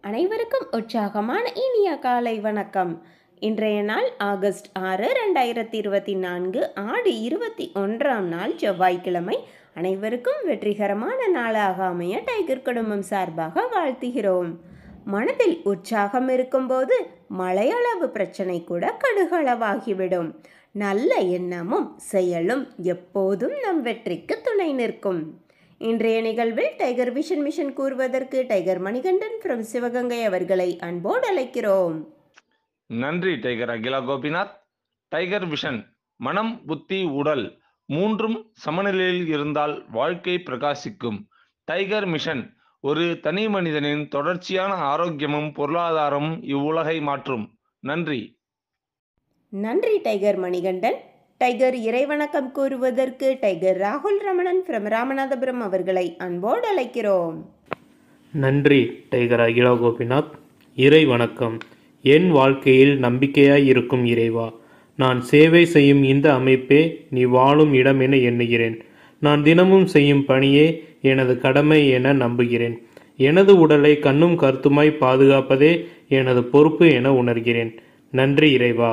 அனைவருக்கும் உற்சாகமான இனிய காலை வணக்கம் இன்றைய நாள் ஆகஸ்ட் ஆறு ரெண்டாயிரத்தி இருபத்தி நான்கு ஆடி இருபத்தி ஒன்றாம் நாள் செவ்வாய்க்கிழமை அனைவருக்கும் வெற்றிகரமான நாளாக அமைய டைகர் குடும்பம் சார்பாக வாழ்த்துகிறோம் மனதில் உற்சாகம் இருக்கும்போது மழையளவு பிரச்சனை கூட கடுகளவாகிவிடும் நல்ல எண்ணமும் செயலும் எப்போதும் நம் வெற்றிக்கு துணை நிற்கும் இன்றைய நிகழ்வில் டைகர் விஷன் மிஷன் கூறுவதற்கு டைகர் மணிகண்டன் ஃப்ரம் சிவகங்கை அவர்களை அன்போடு அழைக்கிறோம் நன்றி tiger Akila Gopinath tiger vision மனம் புத்தி உடல் மூன்றும் சமநிலையில் இருந்தால் வாழ்க்கை பிரகாசிக்கும் டைகர் மிஷன் ஒரு தனி மனிதனின் தொடர்ச்சியான ஆரோக்கியமும் பொருளாதாரமும் இவ்வுலகை மாற்றும் நன்றி நன்றி டைகர் மணிகண்டன் டைகர் இறைவணக்கம் கூறுவதற்கு டைகர் ராகுல் ரமணன் ஃப்ரம் ராமநாதபுரம் அவர்களை அன்போடு அழைக்கிறோம் நன்றி டைகர் அகிலா கோபிநாத் இறை வணக்கம் என் வாழ்க்கையில் நம்பிக்கையாய் இருக்கும் இறைவா நான் சேவை செய்யும் இந்த அமைப்பே நீ வாழும் இடம் என எண்ணுகிறேன் நான் தினமும் செய்யும் பணியே எனது கடமை என நம்புகிறேன் எனது உடலை கண்ணும் கருத்துமாய் பாதுகாப்பதே எனது பொறுப்பு என உணர்கிறேன் நன்றி இறைவா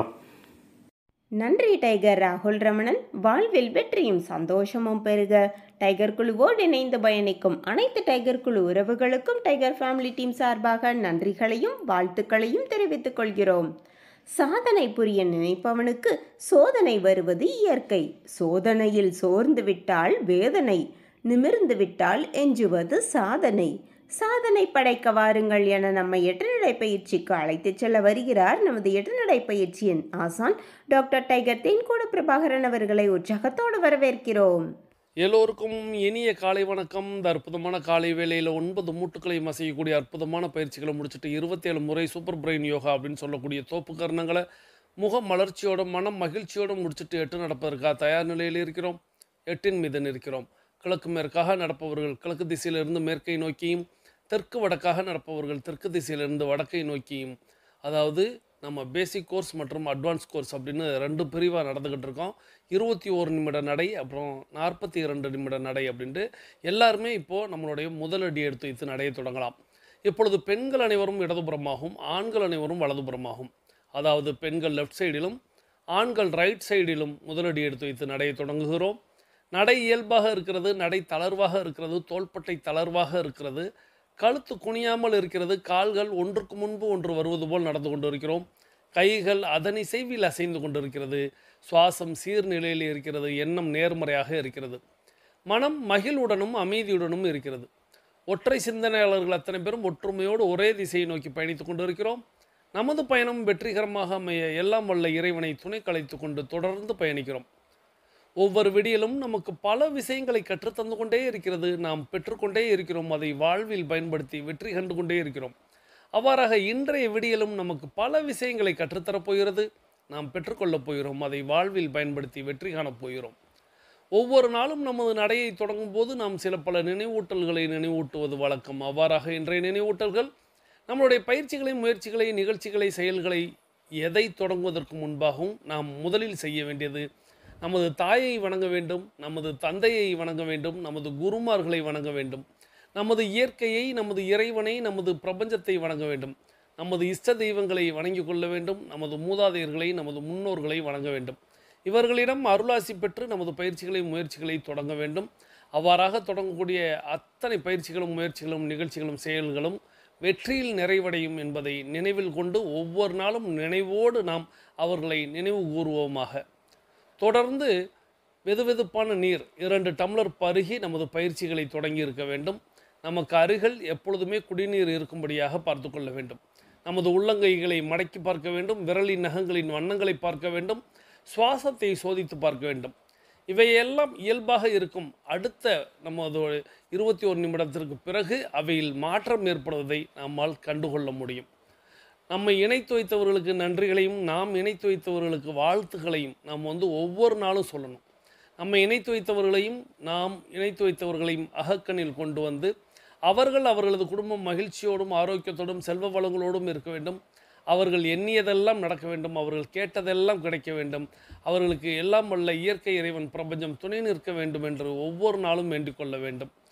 நன்றி டைகர் ராகுல் ரமணன் வாழ்வில் வெற்றியும் சந்தோஷமும் பெருக டைகர் குழுவோடு இணைந்து பயணிக்கும் அனைத்து டைகர் குழு உறவுகளுக்கும் டைகர் ஃபேமிலி டீம் சார்பாக நன்றிகளையும் வாழ்த்துக்களையும் தெரிவித்துக் கொள்கிறோம் சாதனை புரிய நினைப்பவனுக்கு சோதனை வருவது இயற்கை சோதனையில் சோர்ந்து விட்டால் வேதனை நிமிர்ந்து விட்டால் எஞ்சுவது சாதனை சாதனை படைக்க வாருங்கள் என நம்மை எட்டுநடை பயிற்சிக்கு அழைத்துச் செல்ல வருகிறார் நமது எட்டுநடை பயிற்சியின் ஆசான் டாக்டர் டைகர் தேன்கூட பிரபாகரன் அவர்களை உற்சாகத்தோடு வரவேற்கிறோம் எல்லோருக்கும் இனிய காலை வணக்கம் இந்த அற்புதமான காலை வேளையில் ஒன்பது மூட்டுக்களை மசையக்கூடிய அற்புதமான பயிற்சிகளை முடிச்சுட்டு இருபத்தேழு முறை சூப்பர் பிரெயின் யோகா அப்படின்னு சொல்லக்கூடிய தோப்பு கரணங்களை முக மலர்ச்சியோடும் மனம் மகிழ்ச்சியோடும் முடிச்சுட்டு எட்டு நடப்பதற்காக தயார் நிலையில் இருக்கிறோம் எட்டின் மீது இருக்கிறோம் கிழக்கு மேற்காக நடப்பவர்கள் கிழக்கு திசையிலிருந்து மேற்கை நோக்கியும் தெற்கு வடக்காக நடப்பவர்கள் தெற்கு திசையிலிருந்து வடக்கை நோக்கியும் அதாவது நம்ம பேசிக் கோர்ஸ் மற்றும் அட்வான்ஸ் கோர்ஸ் அப்படின்னு ரெண்டு பிரிவாக நடந்துக்கிட்டு இருக்கோம் இருபத்தி ஓரு நிமிட நடை அப்புறம் நாற்பத்தி இரண்டு நிமிட நடை அப்படின்ட்டு எல்லாருமே இப்போது நம்மளுடைய முதலடி எடுத்து வைத்து நடையை தொடங்கலாம் இப்பொழுது பெண்கள் அனைவரும் இடதுபுறமாகவும் ஆண்கள் அனைவரும் வலதுபுறமாகும் அதாவது பெண்கள் லெஃப்ட் சைடிலும் ஆண்கள் ரைட் சைடிலும் முதலடி எடுத்து வைத்து நடையை தொடங்குகிறோம் நடை இயல்பாக இருக்கிறது நடை தளர்வாக இருக்கிறது தோள்பட்டை தளர்வாக இருக்கிறது கழுத்து குனியாமல் இருக்கிறது கால்கள் ஒன்றுக்கு முன்பு ஒன்று வருவது போல் நடந்து கொண்டிருக்கிறோம் கைகள் அதன் இசைவில் அசைந்து கொண்டிருக்கிறது சுவாசம் சீர்நிலையில் இருக்கிறது எண்ணம் நேர்மறையாக இருக்கிறது மனம் மகிழ்வுடனும் அமைதியுடனும் இருக்கிறது ஒற்றை சிந்தனையாளர்கள் அத்தனை பேரும் ஒற்றுமையோடு ஒரே திசையை நோக்கி பயணித்துக் கொண்டிருக்கிறோம் நமது பயணம் வெற்றிகரமாக அமைய எல்லாம் வல்ல இறைவனை துணை கலைத்து கொண்டு தொடர்ந்து பயணிக்கிறோம் ஒவ்வொரு விடியலும் நமக்கு பல விஷயங்களை கற்றுத்தந்து கொண்டே இருக்கிறது நாம் பெற்றுக்கொண்டே இருக்கிறோம் அதை வாழ்வில் பயன்படுத்தி வெற்றி கண்டு கொண்டே இருக்கிறோம் அவ்வாறாக இன்றைய விடியலும் நமக்கு பல விஷயங்களை கற்றுத்தரப் போகிறது நாம் பெற்றுக்கொள்ளப் போகிறோம் அதை வாழ்வில் பயன்படுத்தி வெற்றி காணப் போகிறோம் ஒவ்வொரு நாளும் நமது நடையை தொடங்கும் போது நாம் சில பல நினைவூட்டல்களை நினைவூட்டுவது வழக்கம் அவ்வாறாக இன்றைய நினைவூட்டல்கள் நம்மளுடைய பயிற்சிகளை முயற்சிகளை நிகழ்ச்சிகளை செயல்களை எதை தொடங்குவதற்கு முன்பாகவும் நாம் முதலில் செய்ய வேண்டியது நமது தாயை வணங்க வேண்டும் நமது தந்தையை வணங்க வேண்டும் நமது குருமார்களை வணங்க வேண்டும் நமது இயற்கையை நமது இறைவனை நமது பிரபஞ்சத்தை வணங்க வேண்டும் நமது இஷ்ட தெய்வங்களை வணங்கி கொள்ள வேண்டும் நமது மூதாதையர்களை நமது முன்னோர்களை வணங்க வேண்டும் இவர்களிடம் அருளாசி பெற்று நமது பயிற்சிகளை முயற்சிகளை தொடங்க வேண்டும் அவ்வாறாக தொடங்கக்கூடிய அத்தனை பயிற்சிகளும் முயற்சிகளும் நிகழ்ச்சிகளும் செயல்களும் வெற்றியில் நிறைவடையும் என்பதை நினைவில் கொண்டு ஒவ்வொரு நாளும் நினைவோடு நாம் அவர்களை நினைவு கூறுவோமாக தொடர்ந்து வெதுவெதுப்பான நீர் இரண்டு டம்ளர் பருகி நமது பயிற்சிகளை தொடங்கி இருக்க வேண்டும் நமக்கு அருகில் எப்பொழுதுமே குடிநீர் இருக்கும்படியாக பார்த்து கொள்ள வேண்டும் நமது உள்ளங்கைகளை மடக்கி பார்க்க வேண்டும் விரலின் நகங்களின் வண்ணங்களை பார்க்க வேண்டும் சுவாசத்தை சோதித்து பார்க்க வேண்டும் இவையெல்லாம் இயல்பாக இருக்கும் அடுத்த நமது இருபத்தி ஒரு நிமிடத்திற்கு பிறகு அவையில் மாற்றம் ஏற்படுவதை நம்மால் கண்டுகொள்ள முடியும் நம்மை இணைத்து வைத்தவர்களுக்கு நன்றிகளையும் நாம் இணைத்து வைத்தவர்களுக்கு வாழ்த்துக்களையும் நாம் வந்து ஒவ்வொரு நாளும் சொல்லணும் நம்மை இணைத்து வைத்தவர்களையும் நாம் இணைத்து வைத்தவர்களையும் அகக்கண்ணில் கொண்டு வந்து அவர்கள் அவர்களது குடும்பம் மகிழ்ச்சியோடும் ஆரோக்கியத்தோடும் செல்வ வளங்களோடும் இருக்க வேண்டும் அவர்கள் எண்ணியதெல்லாம் நடக்க வேண்டும் அவர்கள் கேட்டதெல்லாம் கிடைக்க வேண்டும் அவர்களுக்கு எல்லாம் வல்ல இயற்கை இறைவன் பிரபஞ்சம் துணை நிற்க வேண்டும் என்று ஒவ்வொரு நாளும் வேண்டிக் கொள்ள வேண்டும்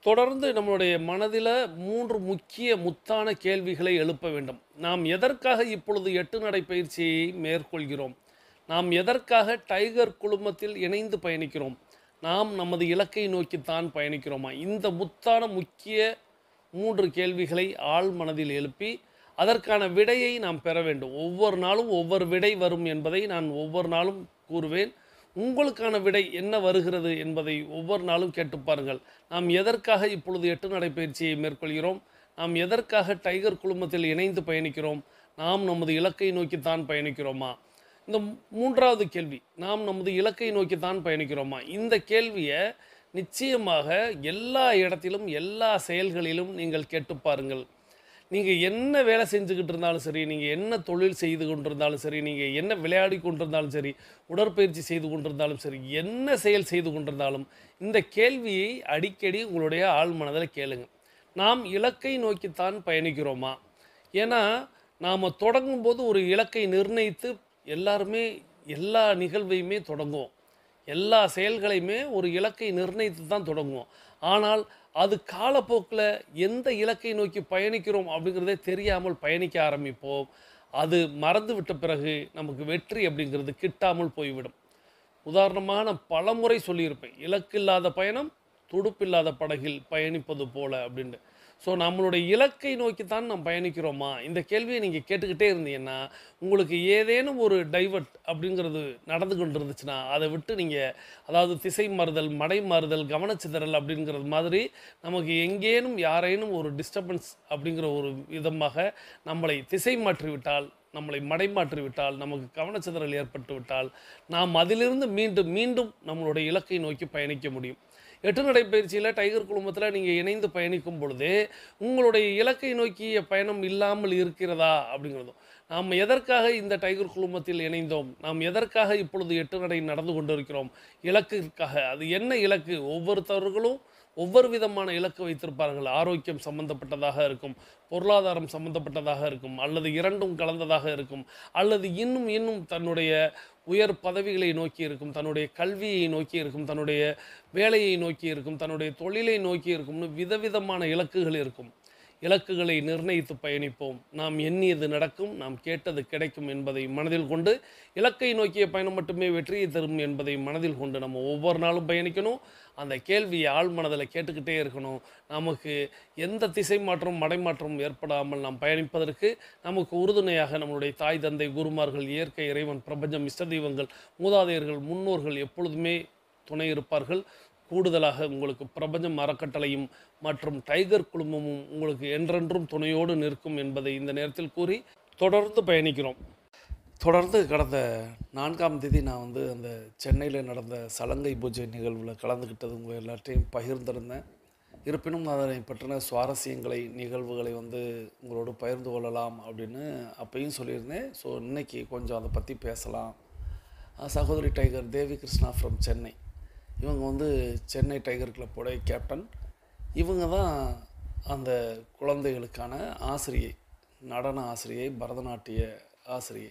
தொடர்ந்து நம்மளுடைய மனதில் மூன்று முக்கிய முத்தான கேள்விகளை எழுப்ப வேண்டும் நாம் எதற்காக இப்பொழுது எட்டு நடை பயிற்சியை மேற்கொள்கிறோம் நாம் எதற்காக டைகர் குழுமத்தில் இணைந்து பயணிக்கிறோம் நாம் நமது இலக்கை நோக்கித்தான் பயணிக்கிறோமா இந்த முத்தான முக்கிய மூன்று கேள்விகளை ஆழ் மனதில் எழுப்பி அதற்கான விடையை நாம் பெற வேண்டும் ஒவ்வொரு நாளும் ஒவ்வொரு விடை வரும் என்பதை நான் ஒவ்வொரு நாளும் கூறுவேன் உங்களுக்கான விடை என்ன வருகிறது என்பதை ஒவ்வொரு நாளும் கேட்டு பாருங்கள் நாம் எதற்காக இப்பொழுது எட்டு நடைப்பயிற்சியை மேற்கொள்கிறோம் நாம் எதற்காக டைகர் குழுமத்தில் இணைந்து பயணிக்கிறோம் நாம் நமது இலக்கை நோக்கித்தான் பயணிக்கிறோமா இந்த மூன்றாவது கேள்வி நாம் நமது இலக்கை நோக்கித்தான் பயணிக்கிறோமா இந்த கேள்வியை நிச்சயமாக எல்லா இடத்திலும் எல்லா செயல்களிலும் நீங்கள் கேட்டு பாருங்கள் நீங்கள் என்ன வேலை செஞ்சுக்கிட்டு இருந்தாலும் சரி நீங்கள் என்ன தொழில் செய்து கொண்டிருந்தாலும் சரி நீங்கள் என்ன விளையாடி கொண்டிருந்தாலும் சரி உடற்பயிற்சி செய்து கொண்டிருந்தாலும் சரி என்ன செயல் செய்து கொண்டிருந்தாலும் இந்த கேள்வியை அடிக்கடி உங்களுடைய ஆழ் மனதில் கேளுங்க நாம் இலக்கை நோக்கித்தான் பயணிக்கிறோமா ஏன்னா நாம் தொடங்கும்போது ஒரு இலக்கை நிர்ணயித்து எல்லாருமே எல்லா நிகழ்வையுமே தொடங்குவோம் எல்லா செயல்களையுமே ஒரு இலக்கை நிர்ணயித்து தான் தொடங்குவோம் ஆனால் அது காலப்போக்கில் எந்த இலக்கை நோக்கி பயணிக்கிறோம் அப்படிங்கிறதே தெரியாமல் பயணிக்க ஆரம்பிப்போம் அது மறந்து விட்ட பிறகு நமக்கு வெற்றி அப்படிங்கிறது கிட்டாமல் போய்விடும் உதாரணமாக நான் பலமுறை சொல்லியிருப்பேன் இலக்கில்லாத பயணம் துடுப்பில்லாத படகில் பயணிப்பது போல அப்படின்ட்டு ஸோ நம்மளுடைய இலக்கை நோக்கித்தான் நாம் பயணிக்கிறோமா இந்த கேள்வியை நீங்கள் கேட்டுக்கிட்டே இருந்தீங்கன்னா உங்களுக்கு ஏதேனும் ஒரு டைவர்ட் அப்படிங்கிறது நடந்து கொண்டு இருந்துச்சுன்னா அதை விட்டு நீங்கள் அதாவது திசை மாறுதல் மடை மாறுதல் கவனச்சிதறல் அப்படிங்கிறது மாதிரி நமக்கு எங்கேனும் யாரேனும் ஒரு டிஸ்டர்பன்ஸ் அப்படிங்கிற ஒரு விதமாக நம்மளை திசை மாற்றி விட்டால் நம்மளை மடைமாற்றி விட்டால் நமக்கு கவனச்சிதறல் ஏற்பட்டு விட்டால் நாம் அதிலிருந்து மீண்டும் மீண்டும் நம்மளுடைய இலக்கை நோக்கி பயணிக்க முடியும் எட்டு நடைப்பயிற்சியில் டைகர் குழுமத்தில் நீங்கள் இணைந்து பயணிக்கும் பொழுது உங்களுடைய இலக்கை நோக்கிய பயணம் இல்லாமல் இருக்கிறதா அப்படிங்கிறதும் நாம் எதற்காக இந்த டைகர் குழுமத்தில் இணைந்தோம் நாம் எதற்காக இப்பொழுது எட்டு நடை நடந்து கொண்டிருக்கிறோம் இலக்கிற்காக அது என்ன இலக்கு ஒவ்வொருத்தவர்களும் ஒவ்வொரு விதமான இலக்கு வைத்திருப்பார்கள் ஆரோக்கியம் சம்பந்தப்பட்டதாக இருக்கும் பொருளாதாரம் சம்பந்தப்பட்டதாக இருக்கும் அல்லது இரண்டும் கலந்ததாக இருக்கும் அல்லது இன்னும் இன்னும் தன்னுடைய உயர் பதவிகளை நோக்கி இருக்கும் தன்னுடைய கல்வியை நோக்கி இருக்கும் தன்னுடைய வேலையை நோக்கி இருக்கும் தன்னுடைய தொழிலை நோக்கி இருக்கும்னு விதவிதமான இலக்குகள் இருக்கும் இலக்குகளை நிர்ணயித்து பயணிப்போம் நாம் எண்ணியது நடக்கும் நாம் கேட்டது கிடைக்கும் என்பதை மனதில் கொண்டு இலக்கை நோக்கிய பயணம் மட்டுமே வெற்றியை தரும் என்பதை மனதில் கொண்டு நம்ம ஒவ்வொரு நாளும் பயணிக்கணும் அந்த கேள்வியை ஆழ் மனதில் கேட்டுக்கிட்டே இருக்கணும் நமக்கு எந்த திசை மாற்றம் மடைமாற்றம் ஏற்படாமல் நாம் பயணிப்பதற்கு நமக்கு உறுதுணையாக நம்மளுடைய தாய் தந்தை குருமார்கள் இயற்கை இறைவன் பிரபஞ்சம் இஷ்ட தெய்வங்கள் மூதாதையர்கள் முன்னோர்கள் எப்பொழுதுமே துணை இருப்பார்கள் கூடுதலாக உங்களுக்கு பிரபஞ்சம் அறக்கட்டளையும் மற்றும் டைகர் குழுமமும் உங்களுக்கு என்றென்றும் துணையோடு நிற்கும் என்பதை இந்த நேரத்தில் கூறி தொடர்ந்து பயணிக்கிறோம் தொடர்ந்து கடந்த நான்காம் தேதி நான் வந்து அந்த சென்னையில் நடந்த சலங்கை பூஜை நிகழ்வில் கலந்துக்கிட்டது உங்கள் எல்லாத்தையும் பகிர்ந்திருந்தேன் இருப்பினும் அதனை பற்றின சுவாரஸ்யங்களை நிகழ்வுகளை வந்து உங்களோடு பகிர்ந்து கொள்ளலாம் அப்படின்னு அப்பையும் சொல்லியிருந்தேன் ஸோ இன்னைக்கு கொஞ்சம் அதை பற்றி பேசலாம் அஹ் சகோதரி டைகர் தேவி கிருஷ்ணா ஃப்ரம் சென்னை இவங்க வந்து சென்னை டைகர் கிளப்போடைய கேப்டன் இவங்க தான் அந்த குழந்தைகளுக்கான ஆசிரியை நடன ஆசிரியை பரதநாட்டிய ஆசிரியை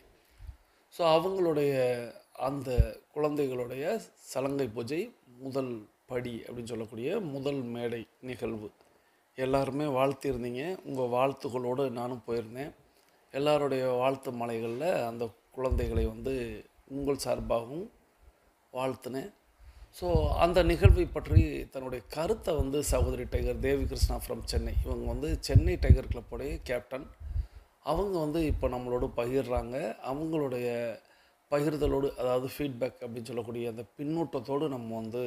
ஸோ அவங்களுடைய அந்த குழந்தைகளுடைய சலங்கை பூஜை முதல் படி அப்படின்னு சொல்லக்கூடிய முதல் மேடை நிகழ்வு எல்லாருமே வாழ்த்தியிருந்தீங்க உங்கள் வாழ்த்துக்களோடு நானும் போயிருந்தேன் எல்லாருடைய வாழ்த்து மலைகளில் அந்த குழந்தைகளை வந்து உங்கள் சார்பாகவும் வாழ்த்தினேன் ஸோ அந்த நிகழ்வை பற்றி தன்னுடைய கருத்தை வந்து சகோதரி டைகர் தேவி கிருஷ்ணா ஃப்ரம் சென்னை இவங்க வந்து சென்னை டைகர் கிளப்போடைய கேப்டன் அவங்க வந்து இப்போ நம்மளோட பகிர்றாங்க அவங்களுடைய பகிர்தலோடு அதாவது ஃபீட்பேக் அப்படின்னு சொல்லக்கூடிய அந்த பின்னூட்டத்தோடு நம்ம வந்து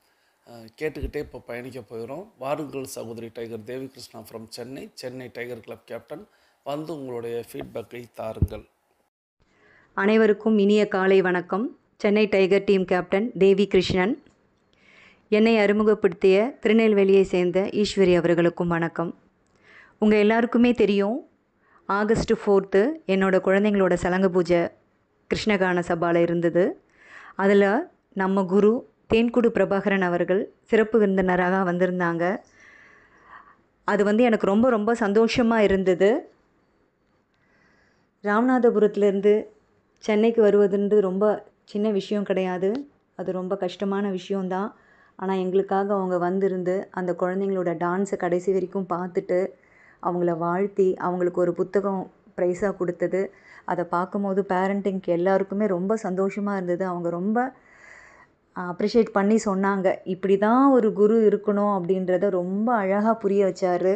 அஹ், கேட்டுக்கிட்டே இப்போ பயணிக்க போகிறோம் வாருங்கள் சகோதரி tiger Devi Krishna from Chennai Chennai tiger club captain வந்து உங்களுடைய ஃபீட்பேக்கை தாருங்கள் அனைவருக்கும் இனிய காலை வணக்கம் Chennai tiger team captain Devi Krishnan என்னை அறிமுகப்படுத்திய திருநெல்வேலியை சேர்ந்த ஈஸ்வரி அவர்களுக்கும் வணக்கம் உங்கள் எல்லாருக்குமே தெரியும் ஆகஸ்ட் ஃபோர்த்து என்னோடய குழந்தைங்களோட சலங்க பூஜை கிருஷ்ணகான சபாவில் இருந்தது அதில் நம்ம குரு தேன்குடு பிரபாகரன் அவர்கள் சிறப்பு விருந்தினராக வந்திருந்தாங்க அது வந்து எனக்கு ரொம்ப ரொம்ப சந்தோஷமாக இருந்தது ராமநாதபுரத்துலேருந்து சென்னைக்கு வருவதுன்றது ரொம்ப சின்ன விஷயம் கிடையாது அது ரொம்ப கஷ்டமான விஷயம்தான் ஆனால் எங்களுக்காக அவங்க வந்திருந்து அந்த குழந்தைங்களோட டான்ஸை கடைசி வரைக்கும் பார்த்துட்டு அவங்கள வாழ்த்தி அவங்களுக்கு ஒரு புத்தகம் ப்ரைஸாக கொடுத்தது அதை பார்க்கும்போது பேரண்டிங்க்கு எல்லாருக்குமே ரொம்ப சந்தோஷமாக இருந்தது அவங்க ரொம்ப அப்ரிஷியேட் பண்ணி சொன்னாங்க இப்படி தான் ஒரு குரு இருக்கணும் அப்படின்றத ரொம்ப அழகாக புரிய வச்சார்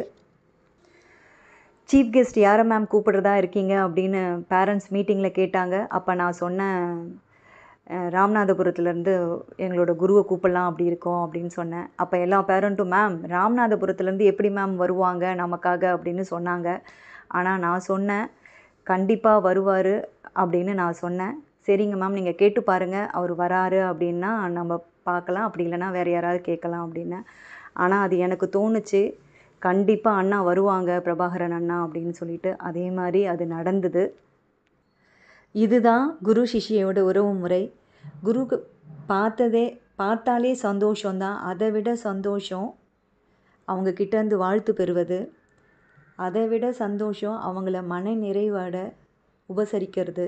சீஃப் கெஸ்ட் யாரை மேம் கூப்பிடுறதா இருக்கீங்க அப்படின்னு பேரண்ட்ஸ் மீட்டிங்கில் கேட்டாங்க அப்போ நான் சொன்னேன் அஹ், ராமநாதபுரத்துலேருந்து எங்களோட குருவை கூப்பிடலாம் அப்படி இருக்கோம் அப்படின்னு சொன்னேன் அப்போ எல்லா பேரண்ட்டும் மேம் ராமநாதபுரத்துலேருந்து எப்படி மேம் வருவாங்க நமக்காக அப்படின்னு சொன்னாங்க ஆனால் நான் சொன்னேன் கண்டிப்பாக வருவார் அப்படின்னு நான் சொன்னேன் சரிங்க மேம் நீங்கள் கேட்டு பாருங்கள் அவர் வராரு அப்படின்னா நம்ம பார்க்கலாம் அப்படி இல்லைன்னா வேறு யாராவது கேட்கலாம் அப்படின்னு ஆனால் அது எனக்கு தோணுச்சு கண்டிப்பாக அண்ணா வருவாங்க பிரபாகரன் அண்ணா அப்படின்னு சொல்லிட்டு அதே மாதிரி அது நடந்தது இதுதான் குரு சிஷ்யோட உறவு முறை குருக்கு பார்த்ததே பார்த்தாலே சந்தோஷம்தான் அதை விட சந்தோஷம் அவங்க கிட்டேருந்து வாழ்த்து பெறுவது அதை விட சந்தோஷம் அவங்கள மன நிறைவாட உபசரிக்கிறது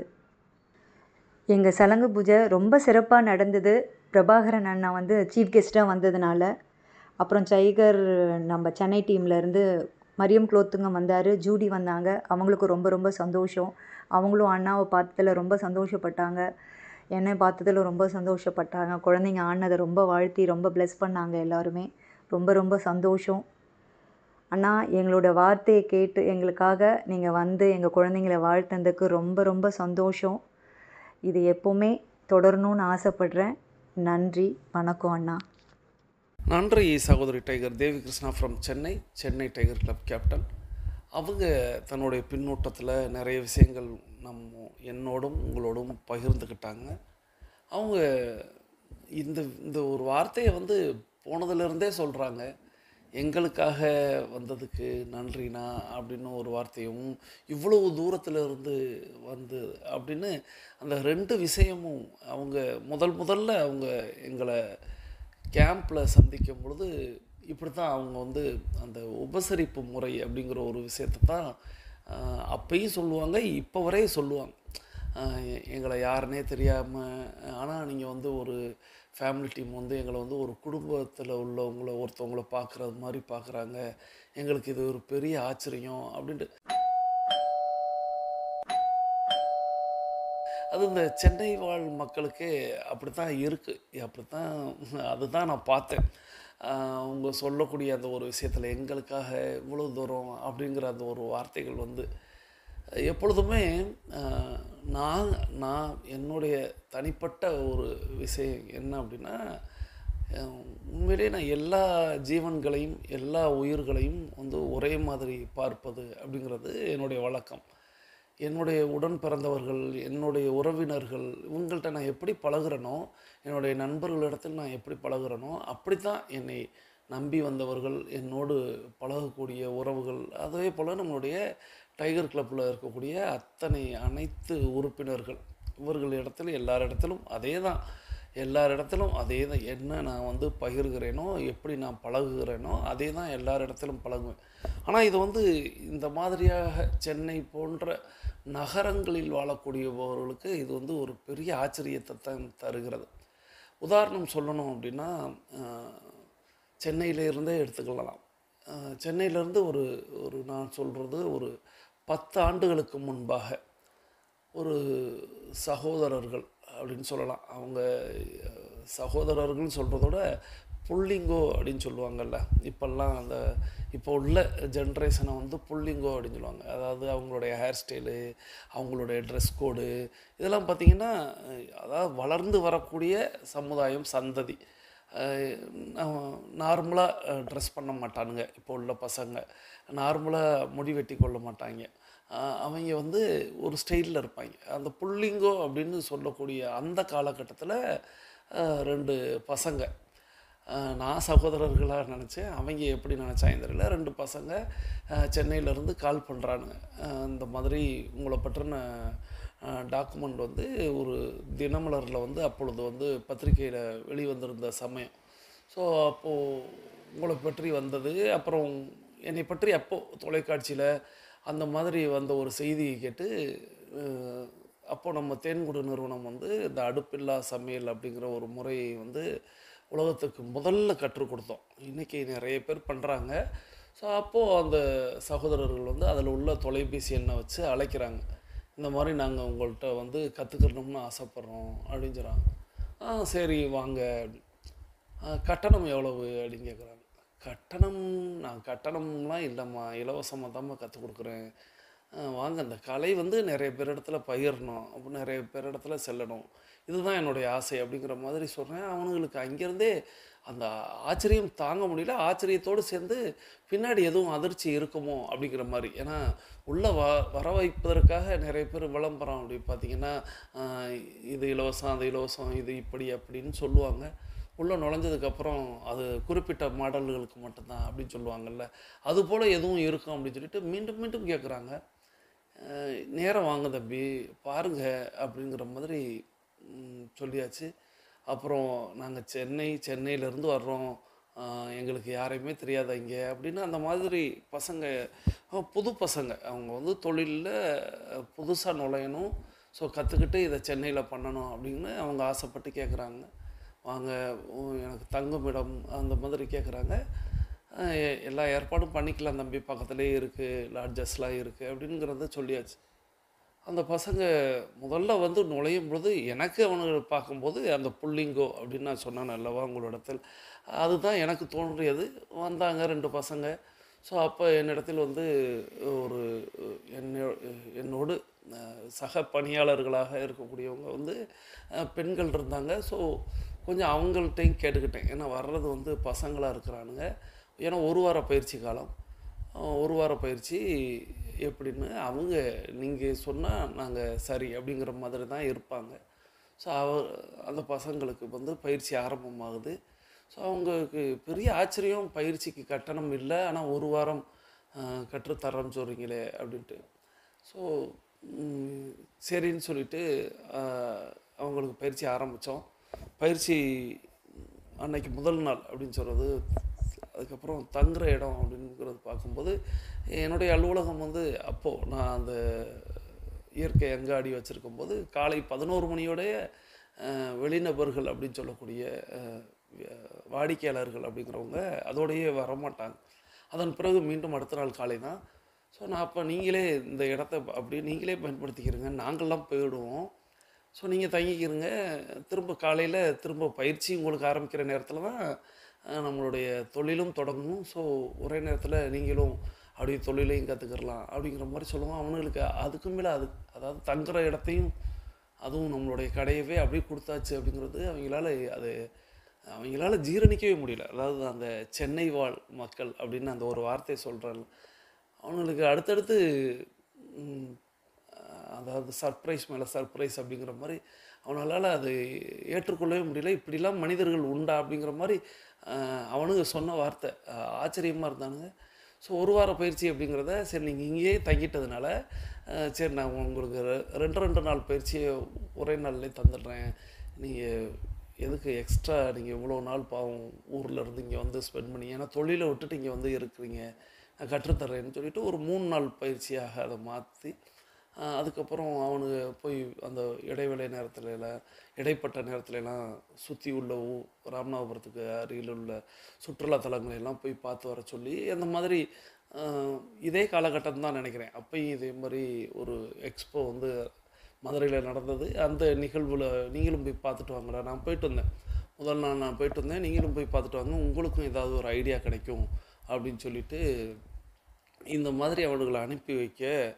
எங்கள் சலங்கு பூஜை ரொம்ப சிறப்பாக நடந்தது பிரபாகரன் அண்ணா வந்து சீஃப் கெஸ்ட்டாக வந்ததுனால அப்புறம் டைகர் நம்ம சென்னை டீம்லேருந்து மரியம் குலோத்துங்க வந்தார் ஜூடி வந்தாங்க அவங்களுக்கும் ரொம்ப ரொம்ப சந்தோஷம் அவங்களும் அண்ணாவை பார்த்ததில் ரொம்ப சந்தோஷப்பட்டாங்க என்னை பார்த்ததில் ரொம்ப சந்தோஷப்பட்டாங்க குழந்தைங்க ஆடினதை ரொம்ப வாழ்த்தி ரொம்ப ப்ளெஸ் பண்ணாங்க எல்லாருமே ரொம்ப ரொம்ப சந்தோஷம் அண்ணா எங்களோட வார்த்தையை கேட்டு எங்களுக்காக நீங்கள் வந்து எங்கள் குழந்தைங்கள வாழ்த்ததுக்கு ரொம்ப ரொம்ப சந்தோஷம் இது எப்போவுமே தொடரணும்னு ஆசைப்படுறேன் நன்றி வணக்கம் அண்ணா நன்றி சகோதரி tiger Devi Krishna from Chennai Chennai tiger club captain அவங்க தன்னுடைய பின்னூட்டத்தில் நிறைய விஷயங்கள் நம்ம என்னோடும் உங்களோடும் பகிர்ந்துக்கிட்டாங்க அவங்க இந்த இந்த ஒரு வார்த்தையை வந்து போனதுலேருந்தே சொல்கிறாங்க எங்களுக்காக வந்ததுக்கு நன்றிண்ணா அப்படின்னு ஒரு வார்த்தையும் இவ்வளவு தூரத்துல இருந்து வந்து அப்படின்னு அந்த ரெண்டு விஷயமும் அவங்க முதல் முதல்ல அவங்க எங்களை கேம்பில் சந்திக்கும் பொழுது இப்படி தான் அவங்க வந்து அந்த உபசரிப்பு முறை அப்படிங்கிற ஒரு விஷயத்தை தான் ஆஹ், அப்பயும் சொல்லுவாங்க இப்போ வரையும் சொல்லுவாங்க ஆஹ், எ- எங்களை யாருன்னே தெரியாமல் ஆனால் நீங்கள் வந்து ஒரு ஃபேமிலி டீம் வந்து எங்களை வந்து ஒரு குடும்பத்தில் உள்ளவங்கள ஒருத்தவங்கள பார்க்குறது மாதிரி பார்க்குறாங்க எங்களுக்கு இது ஒரு பெரிய ஆச்சரியம் அப்படின்ட்டு அது இந்த சென்னை வாழ் மக்களுக்கே அப்படி தான் இருக்குது அப்படி தான் அதுதான் நான் பார்த்தேன் ஆஹ் அவங்க சொல்லக்கூடிய அந்த ஒரு விஷயத்தில் எங்களுக்காக இவ்வளோ தூரம் அப்படிங்கிற அந்த ஒரு வார்த்தைகள் வந்து எப்பொழுதுமே ஆஹ் நான் நான் என்னுடைய தனிப்பட்ட ஒரு விஷயம் என்ன அப்படின்னா அஹ் உண்மையிலே நான் எல்லா ஜீவன்களையும் எல்லா உயிர்களையும் வந்து ஒரே மாதிரி பார்ப்பது அப்படிங்கிறது என்னுடைய வழக்கம் என்னுடைய உடன் பிறந்தவர்கள் என்னுடைய உறவினர்கள் இவங்கள்ட்ட நான் எப்படி பழகுறேனோ என்னுடைய நண்பர்களிடத்தில் நான் எப்படி பழகுறேனோ அப்படி தான் என்னை நம்பி வந்தவர்கள் என்னோடு பழகக்கூடிய உறவுகள் அதே போல் நம்மளுடைய டைகர் கிளப்பில் இருக்கக்கூடிய அத்தனை அனைத்து உறுப்பினர்கள் இவர்கள் இடத்துல எல்லார் இடத்திலும் அதே தான் எல்லார் இடத்திலும் அதே தான் என்ன நான் வந்து பகிர்கிறேனோ எப்படி நான் பழகுகிறேனோ அதே தான் எல்லார் இடத்திலும் பழகுவேன் ஆனால் இது வந்து இந்த மாதிரியாக சென்னை போன்ற நகரங்களில் வாழக்கூடியவர்களுக்கு இது வந்து ஒரு பெரிய ஆச்சரியத்தை தான் தருகிறது உதாரணம் சொல்லணும் அப்படின்னா அஹ், சென்னையிலேருந்தே எடுத்துக்கலாம் அஹ், சென்னையிலேருந்து ஒரு ஒரு நான் சொல்கிறது ஒரு பத்து ஆண்டுகளுக்கு முன்பாக ஒரு சகோதரர்கள் அப்படின்னு சொல்லலாம் அவங்க அஹ், சகோதரர்கள்னு சொல்கிறதோட புள்ளிங்கோ அப்படின்னு சொல்லுவாங்கல்ல இப்போல்லாம் அந்த இப்போ உள்ள ஜென்ரேஷனை வந்து புள்ளிங்கோ அப்படின்னு சொல்லுவாங்க அதாவது அவங்களுடைய ஹேர் ஸ்டைலு அவங்களுடைய ட்ரெஸ் கோடு இதெல்லாம் பார்த்திங்கன்னா அஹ், அதாவது வளர்ந்து வரக்கூடிய சமுதாயம் சந்ததி நார்மலாக ட்ரெஸ் பண்ண மாட்டானுங்க இப்போ உள்ள பசங்க நார்மலாக முடி வெட்டி கொள்ள மாட்டாங்க அஹ் அவங்க வந்து ஒரு ஸ்டைலில் இருப்பாங்க அந்த புள்ளிங்கோ அப்படின்னு சொல்லக்கூடிய அந்த காலகட்டத்தில் ரெண்டு பசங்க அஹ் நான் சகோதரர்களாக நினச்சேன் அவங்க எப்படி நினச்சாங்க தெரியல ரெண்டு பசங்க அஹ் சென்னையிலேருந்து கால் பண்ணுறானுங்க இந்த மாதிரி உங்களை பற்றின டாக்குமெண்ட் வந்து ஒரு தினமலரில் வந்து அப்பொழுது வந்து பத்திரிக்கையில் வெளிவந்திருந்த சமயம் ஸோ அப்போது உங்களை பற்றி வந்தது அப்புறம் என்னை பற்றி அப்போ தொலைக்காட்சியில் அந்த மாதிரி வந்த ஒரு செய்தியை கேட்டு அஹ், அப்போ நம்ம தேன்குடு நிறுவனம் வந்து இந்த அடுப்பில்லா சமையல் அப்படிங்கிற ஒரு முறையை வந்து உலகத்துக்கு முதல்ல கற்றுக் கொடுத்தோம் இன்றைக்கி நிறைய பேர் பண்ணுறாங்க ஸோ அப்போது அந்த சகோதரர்கள் வந்து அதில் உள்ள தொலைபேசி எண்ணை வச்சு அழைக்கிறாங்க இந்த மாதிரி நாங்கள் உங்கள்கிட்ட வந்து கற்றுக்கணும்னு ஆசைப்பட்றோம் அப்படின்னு சொல்கிறாங்க ஆ சரி வாங்க ஆ, கட்டணம் எவ்வளவு அப்படின்னு கேட்குறாங்க கட்டணம் நான் கட்டணம்லாம் இல்லைம்மா இலவசமாக தான்மா கற்றுக் கொடுக்குறேன் ஆ, வாங்க அந்த கலை வந்து நிறைய பேர் இடத்துல பகிரணும் அப்போ நிறைய பேர் இடத்துல செல்லணும் இதுதான் என்னுடைய ஆசை அப்படிங்கிற மாதிரி சொல்கிறேன் அவனுங்களுக்கு அங்கேருந்தே அந்த ஆச்சரியம் தாங்க முடியல ஆச்சரியத்தோடு சேர்ந்து பின்னாடி எதுவும் அதிர்ச்சி இருக்குமோ அப்படிங்கிற மாதிரி ஏன்னா உள்ளே வ வர வைப்பதற்காக நிறைய பேர் விளம்பரம் அப்படி பார்த்தீங்கன்னா ஆஹ், இது இலவசம் அது இலவசம் இது இப்படி அப்படின்னு சொல்லுவாங்க உள்ளே நுழைஞ்சதுக்கப்புறம் அது குறிப்பிட்ட மாடல்களுக்கு மட்டும்தான் அப்படின்னு சொல்லுவாங்கல்ல அது போல் எதுவும் இருக்கும் அப்படின்னு சொல்லிட்டு மீண்டும் மீண்டும் கேட்குறாங்க அஹ் நேரம் வாங்க தம்பி பாருங்க அப்படிங்கிற மாதிரி ம், சொல்லியாச்சு அப்புறம் நாங்கள் சென்னை சென்னையிலேருந்து வர்றோம் அஹ் எங்களுக்கு யாரையுமே தெரியாத இங்கே அப்படின்னு அந்த மாதிரி பசங்க அஹ் புது பசங்க அவங்க வந்து தொழிலில் புதுசாக நுழையணும் ஸோ கற்றுக்கிட்டு இதை சென்னையில் பண்ணணும் அப்படின்னு அவங்க ஆசைப்பட்டு கேட்குறாங்க வாங்க உ- எனக்கு தங்கும் இடம் அந்த மாதிரி கேட்குறாங்க அஹ் எ- எல்லா ஏற்பாடும் பண்ணிக்கலாம் தம்பி பக்கத்துலேயே இருக்குது லாட்ஜஸ்லாம் இருக்குது அப்படிங்கிறத சொல்லியாச்சு அந்த பசங்க முதல்ல வந்து நுழையும் பொழுது எனக்கு அவனுங்களை பார்க்கும்போது அந்த புள்ளிங்கோ அப்படின்னு நான் சொன்னேன் அல்லவா உங்களிடத்தில் அதுதான் எனக்கு தோன்றியது வந்தாங்க ரெண்டு பசங்க ஸோ அப்போ என்னிடத்தில் வந்து ஒரு என்னோ என்னோடு அஹ், சக பணியாளர்களாக இருக்கக்கூடியவங்க வந்து அஹ், பெண்கள் இருந்தாங்க ஸோ கொஞ்சம் அவங்கள்ட்டையும் கேட்டுக்கிட்டேன் ஏன்னா வர்றது வந்து பசங்களாக இருக்கிறானுங்க ஏன்னா ஒரு வார பயிற்சி காலம் அஹ் ஒரு வார பயிற்சி எப்படின்னு அவங்க நீங்கள் சொன்னால் நாங்கள் சரி அப்படிங்கிற மாதிரி தான் இருப்பாங்க ஸோ அவ அந்த பசங்களுக்கு வந்து பயிற்சி ஆரம்பமாகுது ஸோ அவங்களுக்கு பெரிய ஆச்சரியம் பயிற்சிக்கு கட்டணம் இல்லை ஆனால் ஒரு வாரம் அஹ், கற்றுத்தர்றேன்னு சொல்கிறீங்களே அப்படின்ட்டு ஸோ சரின்னு சொல்லிட்டு அஹ், அவங்களுக்கு பயிற்சி ஆரம்பித்தோம் பயிற்சி அன்னைக்கு முதல் நாள் அப்படின்னு சொல்கிறது அதுக்கப்புறம் தங்குற இடம் அப்படிங்கிறது பார்க்கும்போது என்னுடைய அலுவலகம் வந்து அப்போது நான் அந்த இயற்கை அங்காடி வச்சுருக்கும் போது காலை பதினோரு மணியோடைய அஹ், வெளிநபர்கள் அப்படின்னு சொல்லக்கூடிய அஹ், வாடிக்கையாளர்கள் அப்படிங்கிறவங்க அதோடையே வரமாட்டாங்க அதன் பிறகு மீண்டும் அடுத்த நாள் காலை தான் ஸோ நான் அப்போ நீங்களே இந்த இடத்த அப்படியே நீங்களே பயன்படுத்திக்கிறீங்க நாங்கள்லாம் போயிடுவோம் ஸோ நீங்கள் தங்கிக்கிறங்க திரும்ப காலையில் திரும்ப பயிற்சி உங்களுக்கு ஆரம்பிக்கிற நேரத்தில் தான் அஹ், நம்மளுடைய தொழிலும் தொடங்கும் ஸோ ஒரே நேரத்தில் நீங்களும் அப்படியே தொழிலையும் கற்றுக்கிறலாம் அப்படிங்கிற மாதிரி சொல்லுவோம் அவனுங்களுக்கு அதுக்கு மேலே அது அதாவது தங்குற இடத்தையும் அதுவும் நம்மளுடைய கடையவே அப்படியே கொடுத்தாச்சு அப்படிங்கிறது அவங்களால அது அவங்களால ஜீரணிக்கவே முடியல அதாவது அந்த சென்னை வாழ் மக்கள் அப்படின்னு அந்த ஒரு வார்த்தையை சொல்கிறாங்க அவங்களுக்கு அடுத்தடுத்து ம், அதாவது சர்ப்ரைஸ் மேலே சர்ப்ரைஸ் அப்படிங்கிற மாதிரி அவனால அது ஏற்றுக்கொள்ளவே முடியல இப்படிலாம் மனிதர்கள் உண்டா அப்படிங்கிற மாதிரி அஹ், அவனுங்க சொன்ன வார்த்தை ஆச்சரியமாக இருந்தானுங்க ஸோ ஒரு வார பயிற்சி அப்படிங்கிறத சரி நீங்கள் இங்கேயே தங்கிட்டதுனால அஹ், சரி நான் உங்களுக்கு ரெ- ரெண்டு ரெண்டு நாள் பயிற்சியை ஒரே நாள்லேயே தந்துடுறேன் நீங்கள் எதுக்கு எக்ஸ்ட்ரா நீங்கள் இவ்வளோ நாள் பாவம் ஊரில் இருந்து இங்கே வந்து ஸ்பெண்ட் பண்ணி ஏன்னா தொழிலை விட்டுட்டு இங்கே வந்து இருக்கிறீங்க நான் கற்றுத்தர்றேன்னு சொல்லிட்டு ஒரு மூணு நாள் பயிற்சியாக அதை மாற்றி அதுக்கப்புறம் அவனுங்க போய் அந்த இடைவேளை நேரத்துல எல்லாம் இடைப்பட்ட நேரத்துல எல்லாம் சுற்றி உள்ள ஊ ராமநாதபுரத்துக்கு அருகில் உள்ள சுற்றுலா தலங்களை எல்லாம் போய் பார்த்து வர சொல்லி அந்த மாதிரி ஆஹ், இதே காலகட்டம் தான் நினைக்கிறேன் அப்பயும் இதே மாதிரி ஒரு எக்ஸ்போ வந்து மதுரையில் நடந்தது அந்த நிகழ்வில் நீங்களும் போய் பார்த்துட்டு வாங்கடா நான் போயிட்டு வந்தேன் முதல் நாள் நான் போயிட்டு வந்தேன் நீங்களும் போய் பார்த்துட்டு வாங்க உங்களுக்கும் ஏதாவது ஒரு ஐடியா கிடைக்கும் அப்படின்னு சொல்லிட்டு இந்த மாதிரி அவனுங்களை அனுப்பி வைக்க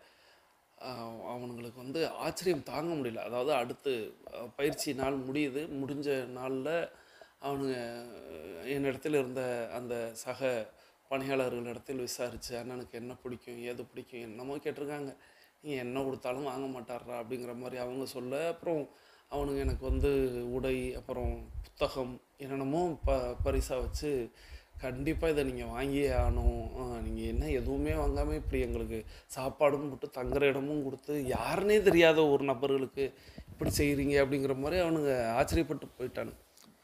ஆஹ், அவனுங்களுக்கு வந்து ஆச்சரியம் தாங்க முடியல அதாவது அடுத்து அஹ், பயிற்சி நாள் முடியுது முடிஞ்ச நாளில் அவனுங்க என்னிடத்தில் இருந்த அந்த சக பணியாளர்களிடத்தில் விசாரித்து அண்ணனுக்கு என்ன பிடிக்கும் ஏது பிடிக்கும் என்னமோ கேட்டிருக்காங்க நீ என்ன கொடுத்தாலும் வாங்க மாட்டாரா அப்படிங்கிற மாதிரி அவங்க சொல்ல அப்புறம் அவனுங்க எனக்கு வந்து உடை அப்புறம் புத்தகம் என்னென்னமோ ப பரிசாக வச்சு கண்டிப்பாக இதை நீங்கள் வாங்கியே ஆகணும் நீங்கள் என்ன எதுவுமே வாங்காமல் இப்படி எங்களுக்கு சாப்பாடும் போட்டு தங்குற இடமும் கொடுத்து யாருன்னே தெரியாத ஒரு நபர்களுக்கு இப்படி செய்கிறீங்க அப்படிங்கிற மாதிரி அவனுங்க ஆச்சரியப்பட்டு போயிட்டானுங்க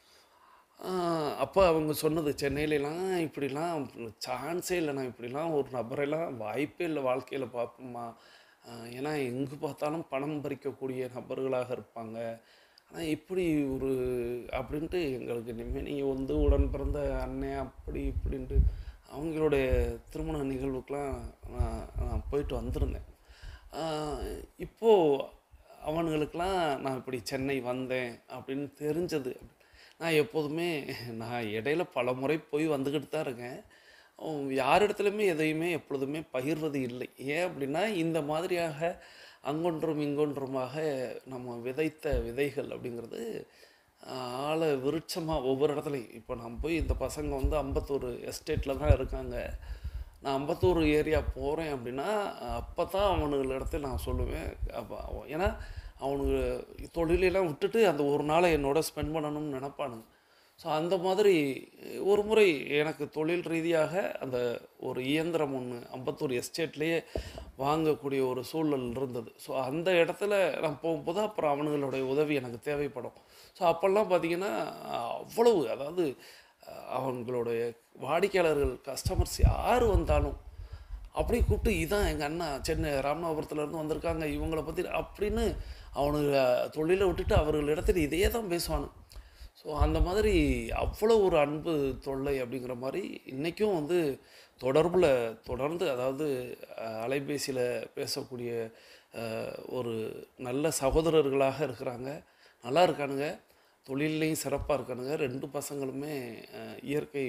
அப்போ அவங்க சொன்னது சென்னையிலலாம் இப்படிலாம் சான்ஸே இல்லை நான் இப்படிலாம் ஒரு நபரெல்லாம் வாய்ப்பே இல்லை வாழ்க்கையில் பார்ப்போமா ஆஹ் ஏன்னா எங்கே பார்த்தாலும் பணம் பறிக்கக்கூடிய நபர்களாக இருப்பாங்க ஆனால் இப்படி ஒரு அப்படின்ட்டு எங்களுக்கு இனிமேல் நீங்கள் வந்து உடன் பிறந்த அண்ணன் அப்படி இப்படின்ட்டு அவங்களுடைய திருமண நிகழ்வுக்கெலாம் நான் நான் போயிட்டு வந்திருந்தேன் ஆஹ் இப்போது அவனுங்களுக்கெலாம் நான் இப்படி சென்னை வந்தேன் அப்படின்னு தெரிஞ்சது நான் எப்போதுமே நான் இடையில பல முறை போய் வந்துக்கிட்டு தான் இருக்கேன் உம், யாரிடத்துலையுமே எதையுமே எப்பொழுதுமே பகிர்வது இல்லை ஏன் அப்படின்னா இந்த மாதிரியாக அங்கொன்றும் இங்கொன்றுமாக நம்ம விதைத்த விதைகள் அப்படிங்கிறது ஆஹ், ஆழ விருட்சமாக ஒவ்வொரு இடத்துலையும் இப்போ நான் போய் இந்த பசங்க வந்து அம்பத்தூர் எஸ்டேட்டில் தான் இருக்காங்க நான் அம்பத்தூர் ஏரியா போகிறேன் அப்படின்னா அப்போ தான் அவனுங்கள இடத்துல நான் சொல்லுவேன் அப்போ அவன் ஏன்னா அவனுங்க தொழிலெல்லாம் விட்டுட்டு அந்த ஒரு நாளை என்னோட ஸ்பெண்ட் பண்ணணும்னு நினப்பானுங்க ஸோ அந்த மாதிரி ஒரு முறை எனக்கு தொழில் ரீதியாக அந்த ஒரு இயந்திரம் ஒன்று அம்பத்தூர் எஸ்டேட்லேயே வாங்கக்கூடிய ஒரு சூழல் இருந்தது ஸோ அந்த இடத்துல நான் போகும்போது அப்புறம் அவனுங்களுடைய உதவி எனக்கு தேவைப்படும் ஸோ அப்போல்லாம் பார்த்தீங்கன்னா அவ்வளவு அதாவது அஹ், அவங்களுடைய வாடிக்கையாளர்கள் கஸ்டமர்ஸ் யார் வந்தாலும் அப்படியே கூப்பிட்டு இதான் எங்கள் அண்ணா சென்னை ராமநாதபுரத்துலேருந்து வந்திருக்காங்க இவங்கள பற்றி அப்படின்னு அவனுங்க தொழிலை விட்டுட்டு அவர்கள் இடத்துல இதையே தான் பேசுவானு ஸோ அந்த மாதிரி அவ்வளோ ஒரு அன்பு தொல்லை அப்படிங்கிற மாதிரி இன்றைக்கும் வந்து தொடர்பில் தொடர்ந்து அதாவது அலைபேசியில் பேசக்கூடிய அஹ், ஒரு நல்ல சகோதரர்களாக இருக்கிறாங்க நல்லா இருக்கானுங்க தொழில்லையும் சிறப்பாக இருக்கானுங்க ரெண்டு பசங்களுமே அஹ், இயற்கை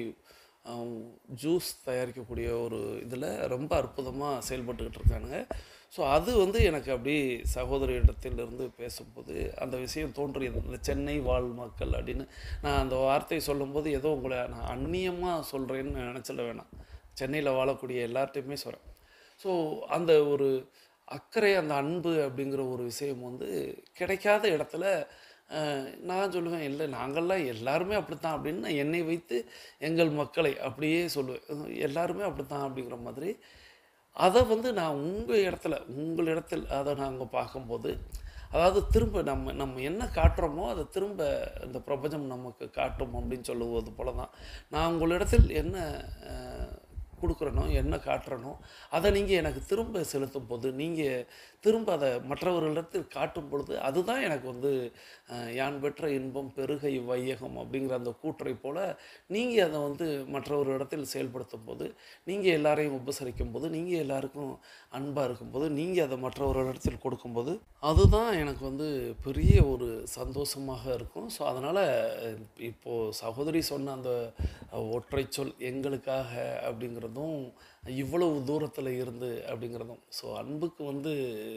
ஜூஸ் தயாரிக்கக்கூடிய ஒரு இதில் ரொம்ப அற்புதமாக செயல்பட்டுக்கிட்டு இருக்கானுங்க ஸோ அது வந்து எனக்கு அப்படி சகோதரி இடத்திலிருந்து பேசும்போது அந்த விஷயம் தோன்றியது இந்த சென்னை வாழ் மக்கள் அப்படின்னு நான் அந்த வார்த்தையை சொல்லும்போது ஏதோ உங்களை நான் அந்நியமாக சொல்கிறேன்னு நினச்சிட வேணாம் சென்னையில் வாழக்கூடிய எல்லார்ட்டையுமே சொல்கிறேன் ஸோ அந்த ஒரு அக்கறை அந்த அன்பு அப்படிங்கிற ஒரு விஷயம் வந்து கிடைக்காத இடத்துல அஹ், நான் சொல்லுவேன் இல்லை நாங்கள்லாம் எல்லாருமே அப்படித்தான் அப்படின்னு நான் என்னை வைத்து எங்கள் மக்களை அப்படியே சொல்லுவேன் அஹ், எல்லாருமே அப்படித்தான் அப்படிங்கிற மாதிரி அதை வந்து நான் உங்கள் இடத்துல உங்கள் இடத்தில் அதை நாங்கள் பார்க்கும்போது அதாவது திரும்ப நம்ம நம்ம என்ன காட்டுறோமோ அதை திரும்ப இந்த பிரபஞ்சம் நமக்கு காட்டும் அப்படின்னு சொல்லுவது போல தான் நான் உங்களிடத்தில் என்ன அஹ், கொடுக்குறனோ என்ன காட்டுறனோ அதை நீங்கள் எனக்கு திரும்ப செலுத்தும் போது நீங்கள் திரும்ப அதை மற்றவர்களிடத்தில் காட்டும் பொழுது அதுதான் எனக்கு வந்து அஹ், யான் பெற்ற இன்பம் பெருகை வையகம் அப்படிங்கிற அந்த கூற்றை போல் நீங்கள் அதை வந்து மற்றவர்களிடத்தில் செயல்படுத்தும் போது நீங்கள் எல்லாரையும் உபசரிக்கும் போது நீங்கள் எல்லாருக்கும் அன்பாக இருக்கும்போது நீங்கள் அதை மற்றவர்களிடத்தில் கொடுக்கும்போது அதுதான் எனக்கு வந்து பெரிய ஒரு சந்தோஷமாக இருக்கும் ஸோ அதனால் இப்போது சகோதரி சொன்ன அந்த ஒற்றை சொல் எங்களுக்காக அப்படிங்கிறதும் இவ்வளவு தூரத்தில் இருந்து அப்படிங்கிறதும் ஸோ அன்புக்கு வந்து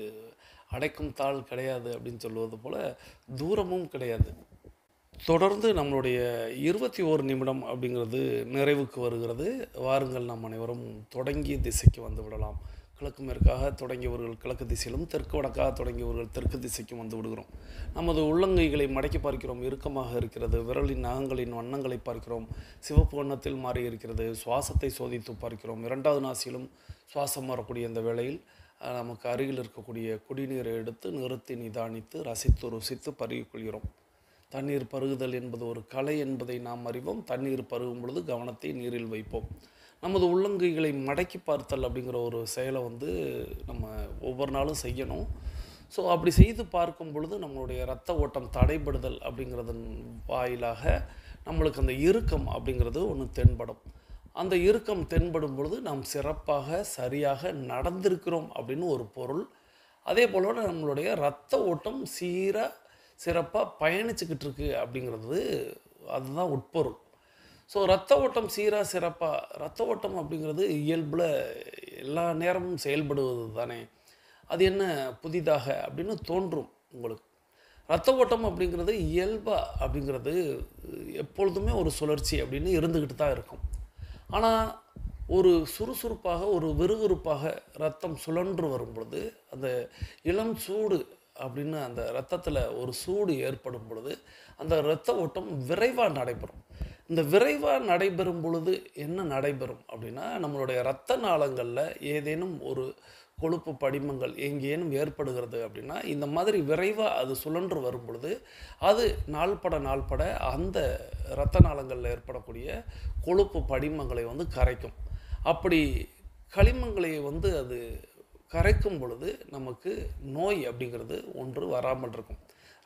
அடைக்கும் தாள் கிடையாது அப்படின்னு சொல்லுவது போல் தூரமும் கிடையாது தொடர்ந்து நம்மளுடைய இருபத்தி ஓரு நிமிடம் அப்படிங்கிறது நிறைவுக்கு வருகிறது வாருங்கள் நாம் அனைவரும் தொடங்கிய திசைக்கு வந்து விடலாம் கிழக்கு மேற்காக தொடங்கியவர்கள் கிழக்கு திசையிலும் தெற்கு வடக்காக தொடங்கியவர்கள் தெற்கு திசைக்கும் வந்து விடுகிறோம் நமது உள்ளங்கைகளை மடக்கி பார்க்கிறோம் இறுக்கமாக இருக்கிறது விரலின் நகங்களின் வண்ணங்களை பார்க்கிறோம் சிவப்பு வண்ணத்தில் மாறி இருக்கிறது சுவாசத்தை சோதித்து பார்க்கிறோம் இரண்டாவது நாசியிலும் சுவாசம் வரக்கூடிய இந்த வேளையில் அஹ், நமக்கு அருகில் இருக்கக்கூடிய குடிநீரை எடுத்து நிறுத்தி நிதானித்து ரசித்து ருசித்து பருகிக் கொள்கிறோம் தண்ணீர் பருகுதல் என்பது ஒரு கலை என்பதை நாம் அறிவோம் தண்ணீர் பருகும் பொழுது கவனத்தை நீரில் வைப்போம் நமது உள்ளங்கைகளை மடக்கி பார்த்தல் அப்படிங்கிற ஒரு செயலை வந்து நம்ம ஒவ்வொரு நாளும் செய்யணும் ஸோ அப்படி செய்து பார்க்கும் பொழுது நம்மளுடைய இரத்த ஓட்டம் தடைபடுதல் அப்படிங்கிறதன் வாயிலாக நம்மளுக்கு அந்த இறுக்கம் அப்படிங்கிறது ஒன்று தென்படும் அந்த இறுக்கம் தென்படும் பொழுது நாம் சிறப்பாக சரியாக நடந்திருக்கிறோம் அப்படின்னு ஒரு பொருள் அதே போல் நம்மளுடைய ரத்த ஓட்டம் சீராக சிறப்பாக பயணிச்சுக்கிட்டு இருக்கு அப்படிங்கிறது அதுதான் உட்பொருள் ஸோ ரத்த ஓட்டம் சீராக சிறப்பாக ரத்த ஓட்டம் அப்படிங்கிறது இயல்பில் எல்லா நேரமும் செயல்படுவது தானே அது என்ன புதிதாக அப்படின்னு தோன்றும் உங்களுக்கு ரத்த ஓட்டம் அப்படிங்கிறது இயல்பா அப்படிங்கிறது எப்பொழுதுமே ஒரு சுழற்சி அப்படின்னு இருந்துக்கிட்டு தான் இருக்கும் ஆனால் ஒரு சுறுசுறுப்பாக ஒரு விறுவிறுப்பாக ரத்தம் சுழன்று வரும் பொழுது அந்த இளம் சூடு அப்படின்னு அந்த ரத்தத்தில் ஒரு சூடு ஏற்படும் பொழுது அந்த இரத்த ஓட்டம் விரைவாக நடைபெறும் இந்த விரைவாக நடைபெறும் பொழுது என்ன நடைபெறும் அப்படின்னா நம்மளுடைய இரத்த நாளங்களில் ஏதேனும் ஒரு கொழுப்பு படிமங்கள் எங்கேனும் ஏற்படுகிறது அப்படின்னா இந்த மாதிரி விரைவாக அது சுழன்று வரும் பொழுது அது நாள்பட நாள்பட அந்த இரத்த நாளங்களில் ஏற்படக்கூடிய கொழுப்பு படிமங்களை வந்து கரைக்கும் அப்படி களிமங்களை வந்து அது கரைக்கும் பொழுது நமக்கு நோய் அப்படிங்கிறது ஒன்று வராமல் இருக்கும்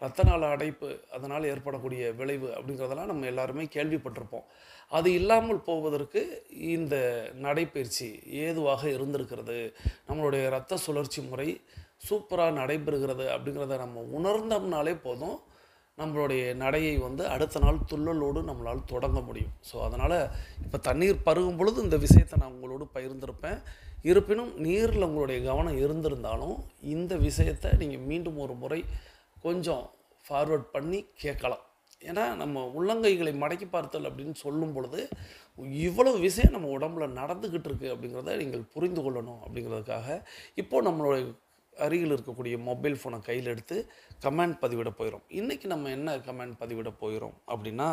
ரத்த நாள அடைப்பு அதனால் ஏற்படக்கூடிய விளைவு அப்படிங்கிறதெல்லாம் நம்ம எல்லாருமே கேள்விப்பட்டிருப்போம் அது இல்லாமல் போவதற்கு இந்த நடைப்பயிற்சி ஏதுவாக இருந்திருக்கிறது நம்மளுடைய இரத்த சுழற்சி முறை சூப்பராக நடைபெறுகிறது அப்படிங்கிறத நம்ம உணர்ந்தோம்னாலே போதும் நம்மளுடைய நடையை வந்து அடுத்த நாள் துள்ளலோடு நம்மளால் தொடங்க முடியும் ஸோ அதனால் இப்போ தண்ணீர் பருகும் பொழுது இந்த விஷயத்தை நான் உங்களோடு பகிர்ந்திருப்பேன் இருப்பினும் நீரில் உங்களுடைய கவனம் இருந்திருந்தாலும் இந்த விஷயத்தை நீங்கள் மீண்டும் ஒரு முறை கொஞ்சம் ஃபார்வர்ட் பண்ணி கேட்கலாம் ஏன்னா நம்ம உள்ளங்கைகளை மடக்கி பார்த்தல் அப்படின்னு சொல்லும் பொழுது இவ்வளவு விஷயம் நம்ம உடம்புல நடந்துக்கிட்டு இருக்கு அப்படிங்கிறத நீங்கள் புரிந்து கொள்ளணும் அப்படிங்கிறதுக்காக இப்போது நம்மளுடைய அருகில் இருக்கக்கூடிய மொபைல் ஃபோனை கையில் எடுத்து கமெண்ட் பதிவிட போயிடும் இன்றைக்கி நம்ம என்ன கமெண்ட் பதிவிட போயிடும் அப்படின்னா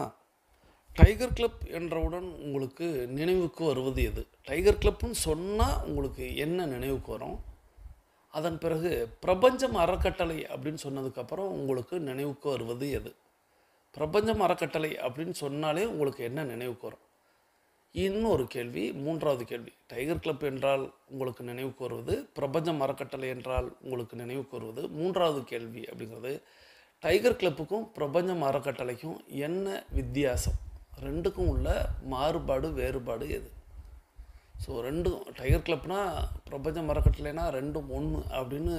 டைகர் கிளப் என்றவுடன் உங்களுக்கு நினைவுக்கு வருவது எது டைகர் கிளப்னு சொன்னால் உங்களுக்கு என்ன நினைவுக்கு வரும் அதன் பிறகு பிரபஞ்சம் அறக்கட்டளை அப்படின்னு சொன்னதுக்கப்புறம் உங்களுக்கு நினைவுக்கு வருவது எது பிரபஞ்சம் அறக்கட்டளை அப்படின்னு சொன்னாலே உங்களுக்கு என்ன நினைவுக்கு வரும் இன்னொரு கேள்வி மூன்றாவது கேள்வி டைகர் கிளப் என்றால் உங்களுக்கு நினைவுக்கு வருவது பிரபஞ்சம் அறக்கட்டளை என்றால் உங்களுக்கு நினைவுக்கு வருவது மூன்றாவது கேள்வி அப்படிங்கிறது டைகர் கிளப்புக்கும் பிரபஞ்சம் அறக்கட்டளைக்கும் என்ன வித்தியாசம் ரெண்டுக்கும் உள்ள மாறுபாடு வேறுபாடு எது ஸோ ரெண்டும் டைகர் கிளப்னா பிரபஞ்சம் அறக்கட்டளைனா ரெண்டும் ஒன்று அப்படின்னு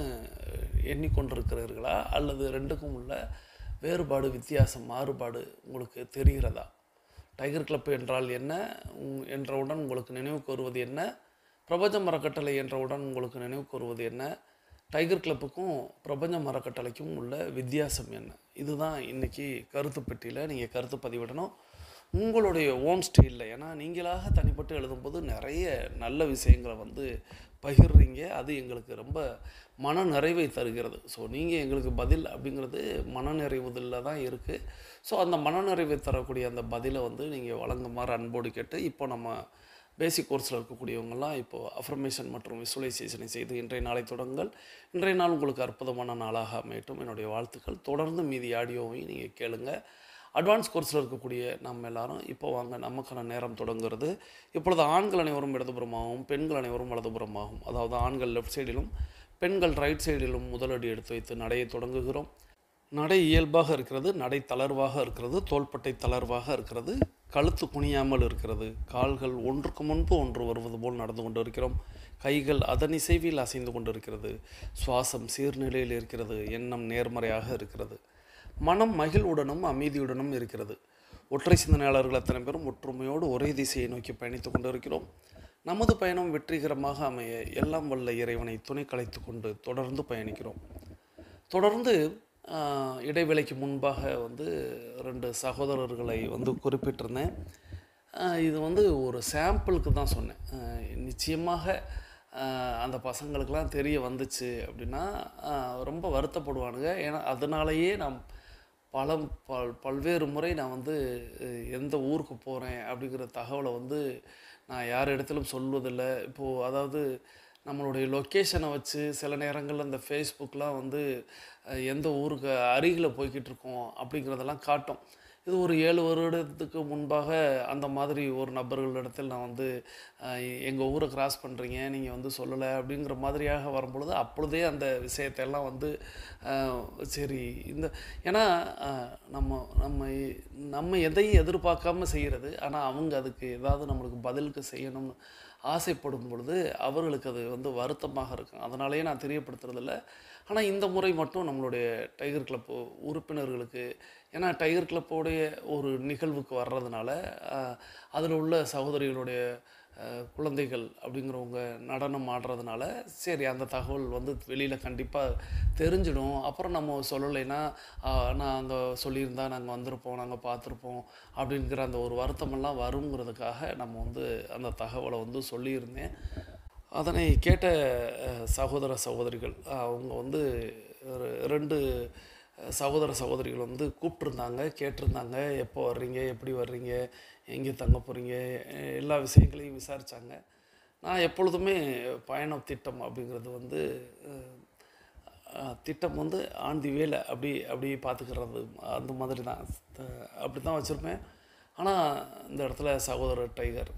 எண்ணிக்கொண்டிருக்கிறீர்களா அல்லது ரெண்டுக்கும் உள்ள வேறுபாடு வித்தியாசம் மாறுபாடு உங்களுக்கு தெரிகிறதா டைகர் கிளப் என்றால் என்ன உங்- என்றவுடன் உங்களுக்கு நினைவுக்கு வருவது என்ன பிரபஞ்ச மரக்கட்டளை என்றவுடன் உங்களுக்கு நினைவுக்கு வருவது என்ன டைகர் கிளப்புக்கும் பிரபஞ்ச மரக்கட்டளைக்கும் உள்ள வித்தியாசம் என்ன இதுதான் இன்றைக்கி கருத்து பெட்டியில் நீங்கள் கருத்து பதிவிடணும் உங்களுடைய ஓன் ஸ்டைலில் ஏன்னா நீங்களாக தனிப்பட்டு எழுதும்போது நிறைய நல்ல விஷயங்களை வந்து பகிர்றீங்க அது எங்களுக்கு ரொம்ப மன நிறைவை தருகிறது ஸோ நீங்கள் எங்களுக்கு பதில் அப்படிங்கிறது மனநிறைவுதில் தான் இருக்குது ஸோ அந்த மனநிறைவை தரக்கூடிய அந்த பதிலை வந்து நீங்கள் வழங்குமாறு அன்போடு கேட்டு இப்போ நம்ம பேசிக் கோர்ஸில் இருக்கக்கூடியவங்கெல்லாம் இப்போது அஃபர்மேஷன் மற்றும் விசுவலைசேஷனை செய்து இன்றைய நாளை தொடங்குங்கள் இன்றைய நாள் உங்களுக்கு அற்புதமான நாளாக அமையட்டும் என்னுடைய வாழ்த்துக்கள் தொடர்ந்து மீதி ஆடியோவையும் நீங்கள் கேளுங்க அட்வான்ஸ் கோர்ஸில் இருக்கக்கூடிய நம்ம எல்லாரும் இப்போ வாங்க நமக்கான நேரம் தொடங்குறது இப்பொழுது ஆண்கள் அனைவரும் இடதுபுறமாகவும் பெண்கள் அனைவரும் வலதுபுறமாகவும் அதாவது ஆண்கள் லெஃப்ட் சைடிலும் பெண்கள் ரைட் சைடிலும் முதலடி எடுத்து வைத்து நடையை தொடங்குகிறோம் நடை இயல்பாக இருக்கிறது நடை தளர்வாக இருக்கிறது தோள்பட்டை தளர்வாக இருக்கிறது கழுத்து குனியாமல் இருக்கிறது கால்கள் ஒன்றுக்கு முன்பு ஒன்று வருவது போல் நடந்து கொண்டு இருக்கிறோம் கைகள் அதன் இசைவில் அசைந்து கொண்டு இருக்கிறது சுவாசம் சீர்நிலையில் இருக்கிறது எண்ணம் நேர்மறையாக இருக்கிறது மனம் மகிழ்வுடனும் அமைதியுடனும் இருக்கிறது ஒற்றை சிந்தனையாளர்கள் அத்தனை பேரும் ஒற்றுமையோடு ஒரே திசையை நோக்கி பயணித்துக் கொண்டு இருக்கிறோம் நமது பயணம் வெற்றிகரமாக அமைய எல்லாம் வல்ல இறைவனை துணை கலைத்து கொண்டு தொடர்ந்து பயணிக்கிறோம் தொடர்ந்து ஆஹ், இடைவேளைக்கு முன்பாக வந்து ரெண்டு சகோதரர்களை வந்து குறிப்பிட்டிருந்தேன் ஆஹ், இது வந்து ஒரு சாம்பிளுக்கு தான் சொன்னேன் ஆஹ், நிச்சயமாக ஆஹ், அந்த பசங்களுக்கெல்லாம் தெரிய வந்துச்சு அப்படின்னா ஆஹ், ரொம்ப வருத்தப்படுவானுங்க ஏன்னா அதனாலேயே நான் பல பல் பல்வேறு முறை நான் வந்து அஹ், எந்த ஊருக்கு போகிறேன் அப்படிங்கிற தகவலை வந்து நான் யார் இடத்திலும் சொல்வதில்லை இப்போது அதாவது நம்மளுடைய லொக்கேஷனை வச்சு சில நேரங்களில் இந்த ஃபேஸ்புக்கெலாம் வந்து அஹ், எந்த ஊருக்கு அருகில் போய்கிட்டு இருக்கோம் அப்படிங்கிறதெல்லாம் காட்டும் இது ஒரு ஏழு வருடத்துக்கு முன்பாக அந்த மாதிரி ஒரு நபர்களிடத்தில் நான் வந்து எங்கள் ஊரை கிராஸ் பண்ணுறீங்க நீங்கள் வந்து சொல்லலை அப்படிங்கிற மாதிரியாக வரும்பொழுது அப்பொழுதே அந்த விஷயத்தை எல்லாம் வந்து அஹ், சரி இந்த ஏன்னா அஹ், நம்ம நம்ம நம்ம எதையும் எதிர்பார்க்காம செய்கிறது ஆனால் அவங்க அதுக்கு ஏதாவது நம்மளுக்கு பதிலுக்கு செய்யணும்னு ஆசைப்படும் பொழுது அவர்களுக்கு அது வந்து வருத்தமாக இருக்கும் அதனாலேயே நான் தெரியப்படுத்துறதில்ல ஆனால் இந்த முறை மட்டும் நம்மளுடைய டைகர் கிளப் உறுப்பினர்களுக்கு ஏன்னா டைகர் கிளப்போடைய ஒரு நிகழ்வுக்கு வர்றதுனால அதில் உள்ள சகோதரிகளுடைய அஹ், குழந்தைகள் அப்படிங்கிறவங்க நடனம் ஆடுறதுனால சரி அந்த தகவல் வந்து வெளியில் கண்டிப்பாக தெரிஞ்சிடும் அப்புறம் நம்ம சொல்லலைன்னா ஆஹ், நான் அங்கே சொல்லியிருந்தா நாங்கள் வந்திருப்போம் நாங்கள் பார்த்துருப்போம் அப்படிங்கிற அந்த ஒரு வருத்தமெல்லாம் வருங்கிறதுக்காக நம்ம வந்து அந்த தகவலை வந்து சொல்லியிருந்தேன் அதனை கேட்ட அஹ், சகோதர சகோதரிகள் அஹ், அவங்க வந்து ஒரு ரெண்டு அஹ், சகோதர சகோதரிகள் வந்து கூப்பிட்ருந்தாங்க கேட்டிருந்தாங்க எப்போ வர்றீங்க எப்படி வர்றீங்க எங்கே தங்க போகிறீங்க எல்லா விஷயங்களையும் விசாரித்தாங்க நான் எப்பொழுதுமே பயண திட்டம் அப்படிங்கிறது வந்து அஹ், அஹ், திட்டம் வந்து ஆன் தி வேலை அப்படி அப்படி பார்த்துக்கிறது அந்த மாதிரி தான் அஹ், அப்படி தான் வச்சுருப்பேன் ஆனால் இந்த இடத்துல சகோதரர் டைகர்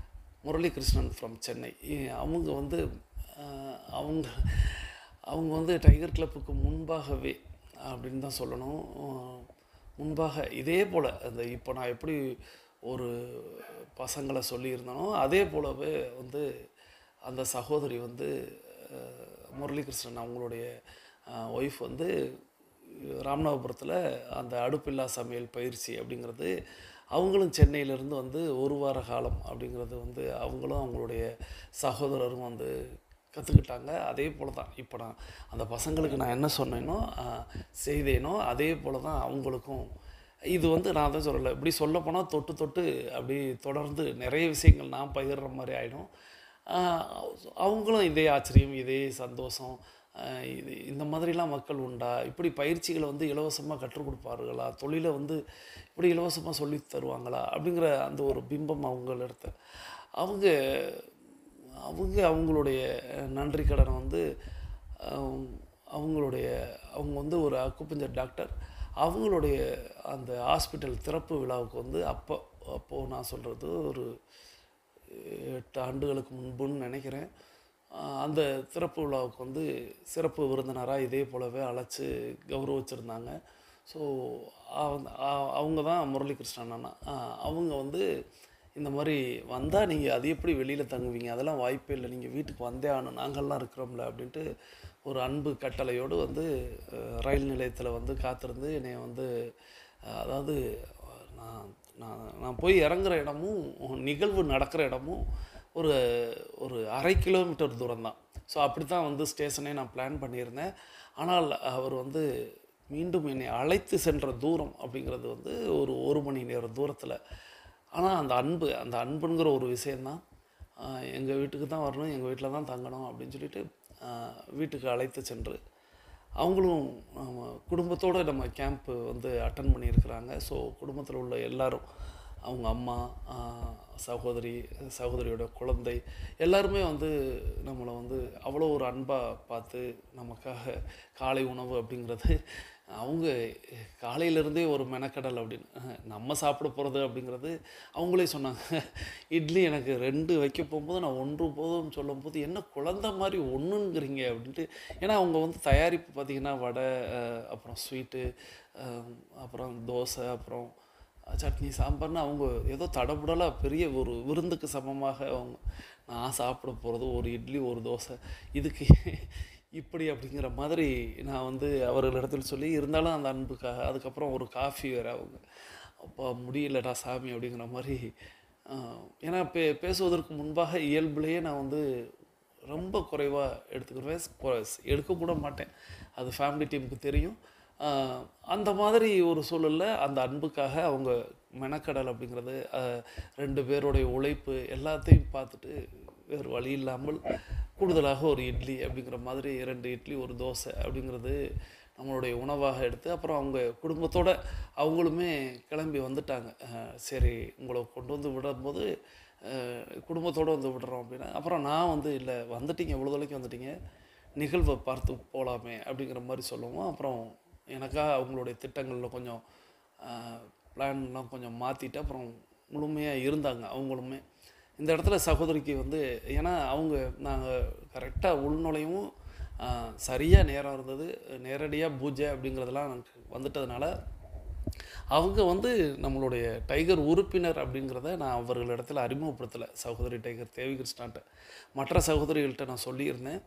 முரளி கிருஷ்ணன் ஃப்ரம் சென்னை இ- அவங்க வந்து அஹ், அவங்க அவங்க வந்து டைகர் கிளப்புக்கு முன்பாகவே அப்படின்னு தான் சொல்லணும் அஹ் முன்பாக இதே போல் அந்த இப்போ நான் எப்படி ஒரு பசங்களை சொல்லியிருந்தனோ அதே போலவே வந்து அந்த சகோதரி வந்து அஹ், முரளிகிருஷ்ணன் அவங்களுடைய ஒய்ஃப் வந்து ராமநாதபுரத்தில் அந்த அடுப்பில்லா சமையல் பயிற்சி அப்படிங்கிறது அவங்களும் சென்னையிலேருந்து வந்து ஒரு வார காலம் அப்படிங்கிறது வந்து அவங்களும் அவங்களுடைய சகோதரரும் வந்து கற்றுக்கிட்டாங்க அதே போல் தான் இப்போ நான் அந்த பசங்களுக்கு நான் என்ன சொன்னேனோ ஆஹ், செய்தேனோ அதே போல் தான் அவங்களுக்கும் இது வந்து நான் தான் சொல்லலை இப்படி சொல்ல போனால் தொட்டு தொட்டு அப்படி தொடர்ந்து நிறைய விஷயங்கள் நான் பகிர்ற மாதிரி ஆகிடும் அவங்களும் இதே ஆச்சரியம் இதே சந்தோஷம் ஆஹ் இது இந்த மாதிரிலாம் மக்கள் உண்டா இப்படி பயிற்சிகளை வந்து இலவசமாக கற்றுக் கொடுப்பார்களா தொழிலை வந்து இப்படி இலவசமாக சொல்லி தருவாங்களா அப்படிங்கிற அந்த ஒரு பிம்பம் அவங்களிடத்த அவங்க அவங்க அவங்களுடைய நன்றி கடனை வந்து ஆஹ் அவங்களுடைய அவங்க வந்து ஒரு அக்குப்பஞ்சர் டாக்டர் அவங்களுடைய அந்த ஹாஸ்பிட்டல் திறப்பு விழாவுக்கு வந்து அப்போ அப்போது நான் சொல்கிறது ஒரு எட்டு ஆண்டுகளுக்கு முன்புன்னு நினைக்கிறேன் ஆஹ் அந்த திறப்பு விழாவுக்கு வந்து சிறப்பு விருந்தினராக இதே போலவே அழைச்சி கௌரவிச்சிருந்தாங்க ஸோ அவங்க தான் முரளிகிருஷ்ணன் அண்ணா ஆஹ் அவங்க வந்து இந்த மாதிரி வந்தால் நீங்கள் அது எப்படி வெளியில் தங்குவீங்க அதெல்லாம் வாய்ப்பே இல்லை நீங்கள் வீட்டுக்கு வந்தே ஆகணும் நாங்கள்லாம் இருக்கிறோம்ல அப்படின்ட்டு ஒரு அன்பு கட்டளையோடு வந்து அஹ், ரயில் நிலையத்தில் வந்து காத்திருந்து என்னை வந்து அஹ், அதாவது நான் நான் நான் போய் இறங்குற இடமும் நிகழ்வு நடக்கிற இடமும் ஒரு ஒரு அரை கிலோமீட்டர் தூரம் தான் ஸோ அப்படி தான் வந்து ஸ்டேஷனே நான் பிளான் பண்ணியிருந்தேன் ஆனால் அவர் வந்து மீண்டும் என்னை அழைத்து சென்ற தூரம் அப்படிங்கிறது வந்து ஒரு ஒரு மணி நேர தூரத்தில் ஆனால் அந்த அன்பு அந்த அன்புங்கிற ஒரு விஷயந்தான் எங்கள் வீட்டுக்கு தான் வரணும் எங்கள் வீட்டில் தான் தங்கணும் அப்படின்னு சொல்லிட்டு ஆஹ், வீட்டுக்கு அழைத்து சென்று அவங்களும் நம்ம குடும்பத்தோடு நம்ம கேம்ப்பு வந்து அட்டன் பண்ணியிருக்கிறாங்க ஸோ குடும்பத்தில் உள்ள எல்லாரும் அவங்க அம்மா ஆஹ், சகோதரி சகோதரியோட குழந்தை எல்லாருமே வந்து நம்மளை வந்து அவ்வளோ ஒரு அன்பாக பார்த்து நமக்காக காலை உணவு அப்படிங்கிறது அவங்க காலையிலேருந்தே ஒரு மெனக்கடல் அப்படின்னு அஹ், நம்ம சாப்பிட போகிறது அப்படிங்கிறது அவங்களே சொன்னாங்க இட்லி எனக்கு ரெண்டு வைக்க போகும்போது நான் ஒன்று போதும்னு சொல்லும்போது என்ன குழந்த மாதிரி ஒன்றுங்கிறீங்க அப்படின்ட்டு ஏன்னா அவங்க வந்து தயாரிப்பு பார்த்திங்கன்னா வடை அஹ், அப்புறம் ஸ்வீட்டு அப்புறம் தோசை அப்புறம் சட்னி சாம்பார்னு அவங்க ஏதோ தடபுடலாக பெரிய ஒரு விருந்துக்கு சமமாக அவங்க நான் சாப்பிட போகிறது ஒரு இட்லி ஒரு தோசை இதுக்கு இப்படி அப்படிங்கிற மாதிரி நான் வந்து அவர்களிடத்தில் சொல்லி இருந்தாலும் அந்த அன்புக்காக அதுக்கப்புறம் ஒரு காஃபி வேறு அவங்க அப்போ முடியலடா சாமி அப்படிங்கிற மாதிரி ஆஹ், ஏன்னா பே பேசுவதற்கு முன்பாக இயல்புலேயே நான் வந்து ரொம்ப குறைவாக எடுத்துக்கிடுவேன் கொ- எடுக்கக்கூட மாட்டேன் அது ஃபேமிலி டீமுக்கு தெரியும் ஆஹ், அந்த மாதிரி ஒரு சூழலில் அந்த அன்புக்காக அவங்க மெனக்கடல் அப்படிங்கிறது ஆஹ், ரெண்டு பேருடைய உழைப்பு எல்லாத்தையும் பார்த்துட்டு வேறு வழி இல்லாமல் கூடுதலாக ஒரு இட்லி அப்படிங்கிற மாதிரி ரெண்டு இட்லி ஒரு தோசை அப்படிங்கிறது நம்மளுடைய உணவாக எடுத்து அப்புறம் அவங்க குடும்பத்தோட அவங்களுமே கிளம்பி வந்துட்டாங்க அஹ் சரி உங்களை கொண்டு வந்து விடும்போது அஹ் குடும்பத்தோடு வந்து விடுறோம் அப்படின்னா அப்புறம் நான் வந்து இல்லை வந்துட்டீங்க இவ்வளோ தொலைக்கு வந்துட்டீங்க நிகழ்வை பார்த்து போகலாமே அப்படிங்கிற மாதிரி சொல்லுவோம் அப்புறம் எனக்காக அவங்களுடைய திட்டங்களில் கொஞ்சம் பிளான்லாம் கொஞ்சம் மாற்றிட்டு அப்புறம் முழுமையாக இருந்தாங்க அவங்களுமே இந்த இடத்துல சகோதரிக்கு வந்து ஏன்னா அவங்க நாங்கள் கரெக்டாக உள்நுழையவும் சரியாக நேரம் இருந்தது நேரடியாக பூஜை அப்படிங்கிறதெல்லாம் எனக்கு வந்துட்டதுனால அவங்க வந்து நம்மளுடைய டைகர் உறுப்பினர் அப்படிங்கிறத நான் அவர்களிடத்தில் அறிமுகப்படுத்தலை சகோதரி டைகர் தேவி கிருஷ்ணாட்ட மற்ற சகோதரிகள்கிட்ட நான் சொல்லியிருந்தேன்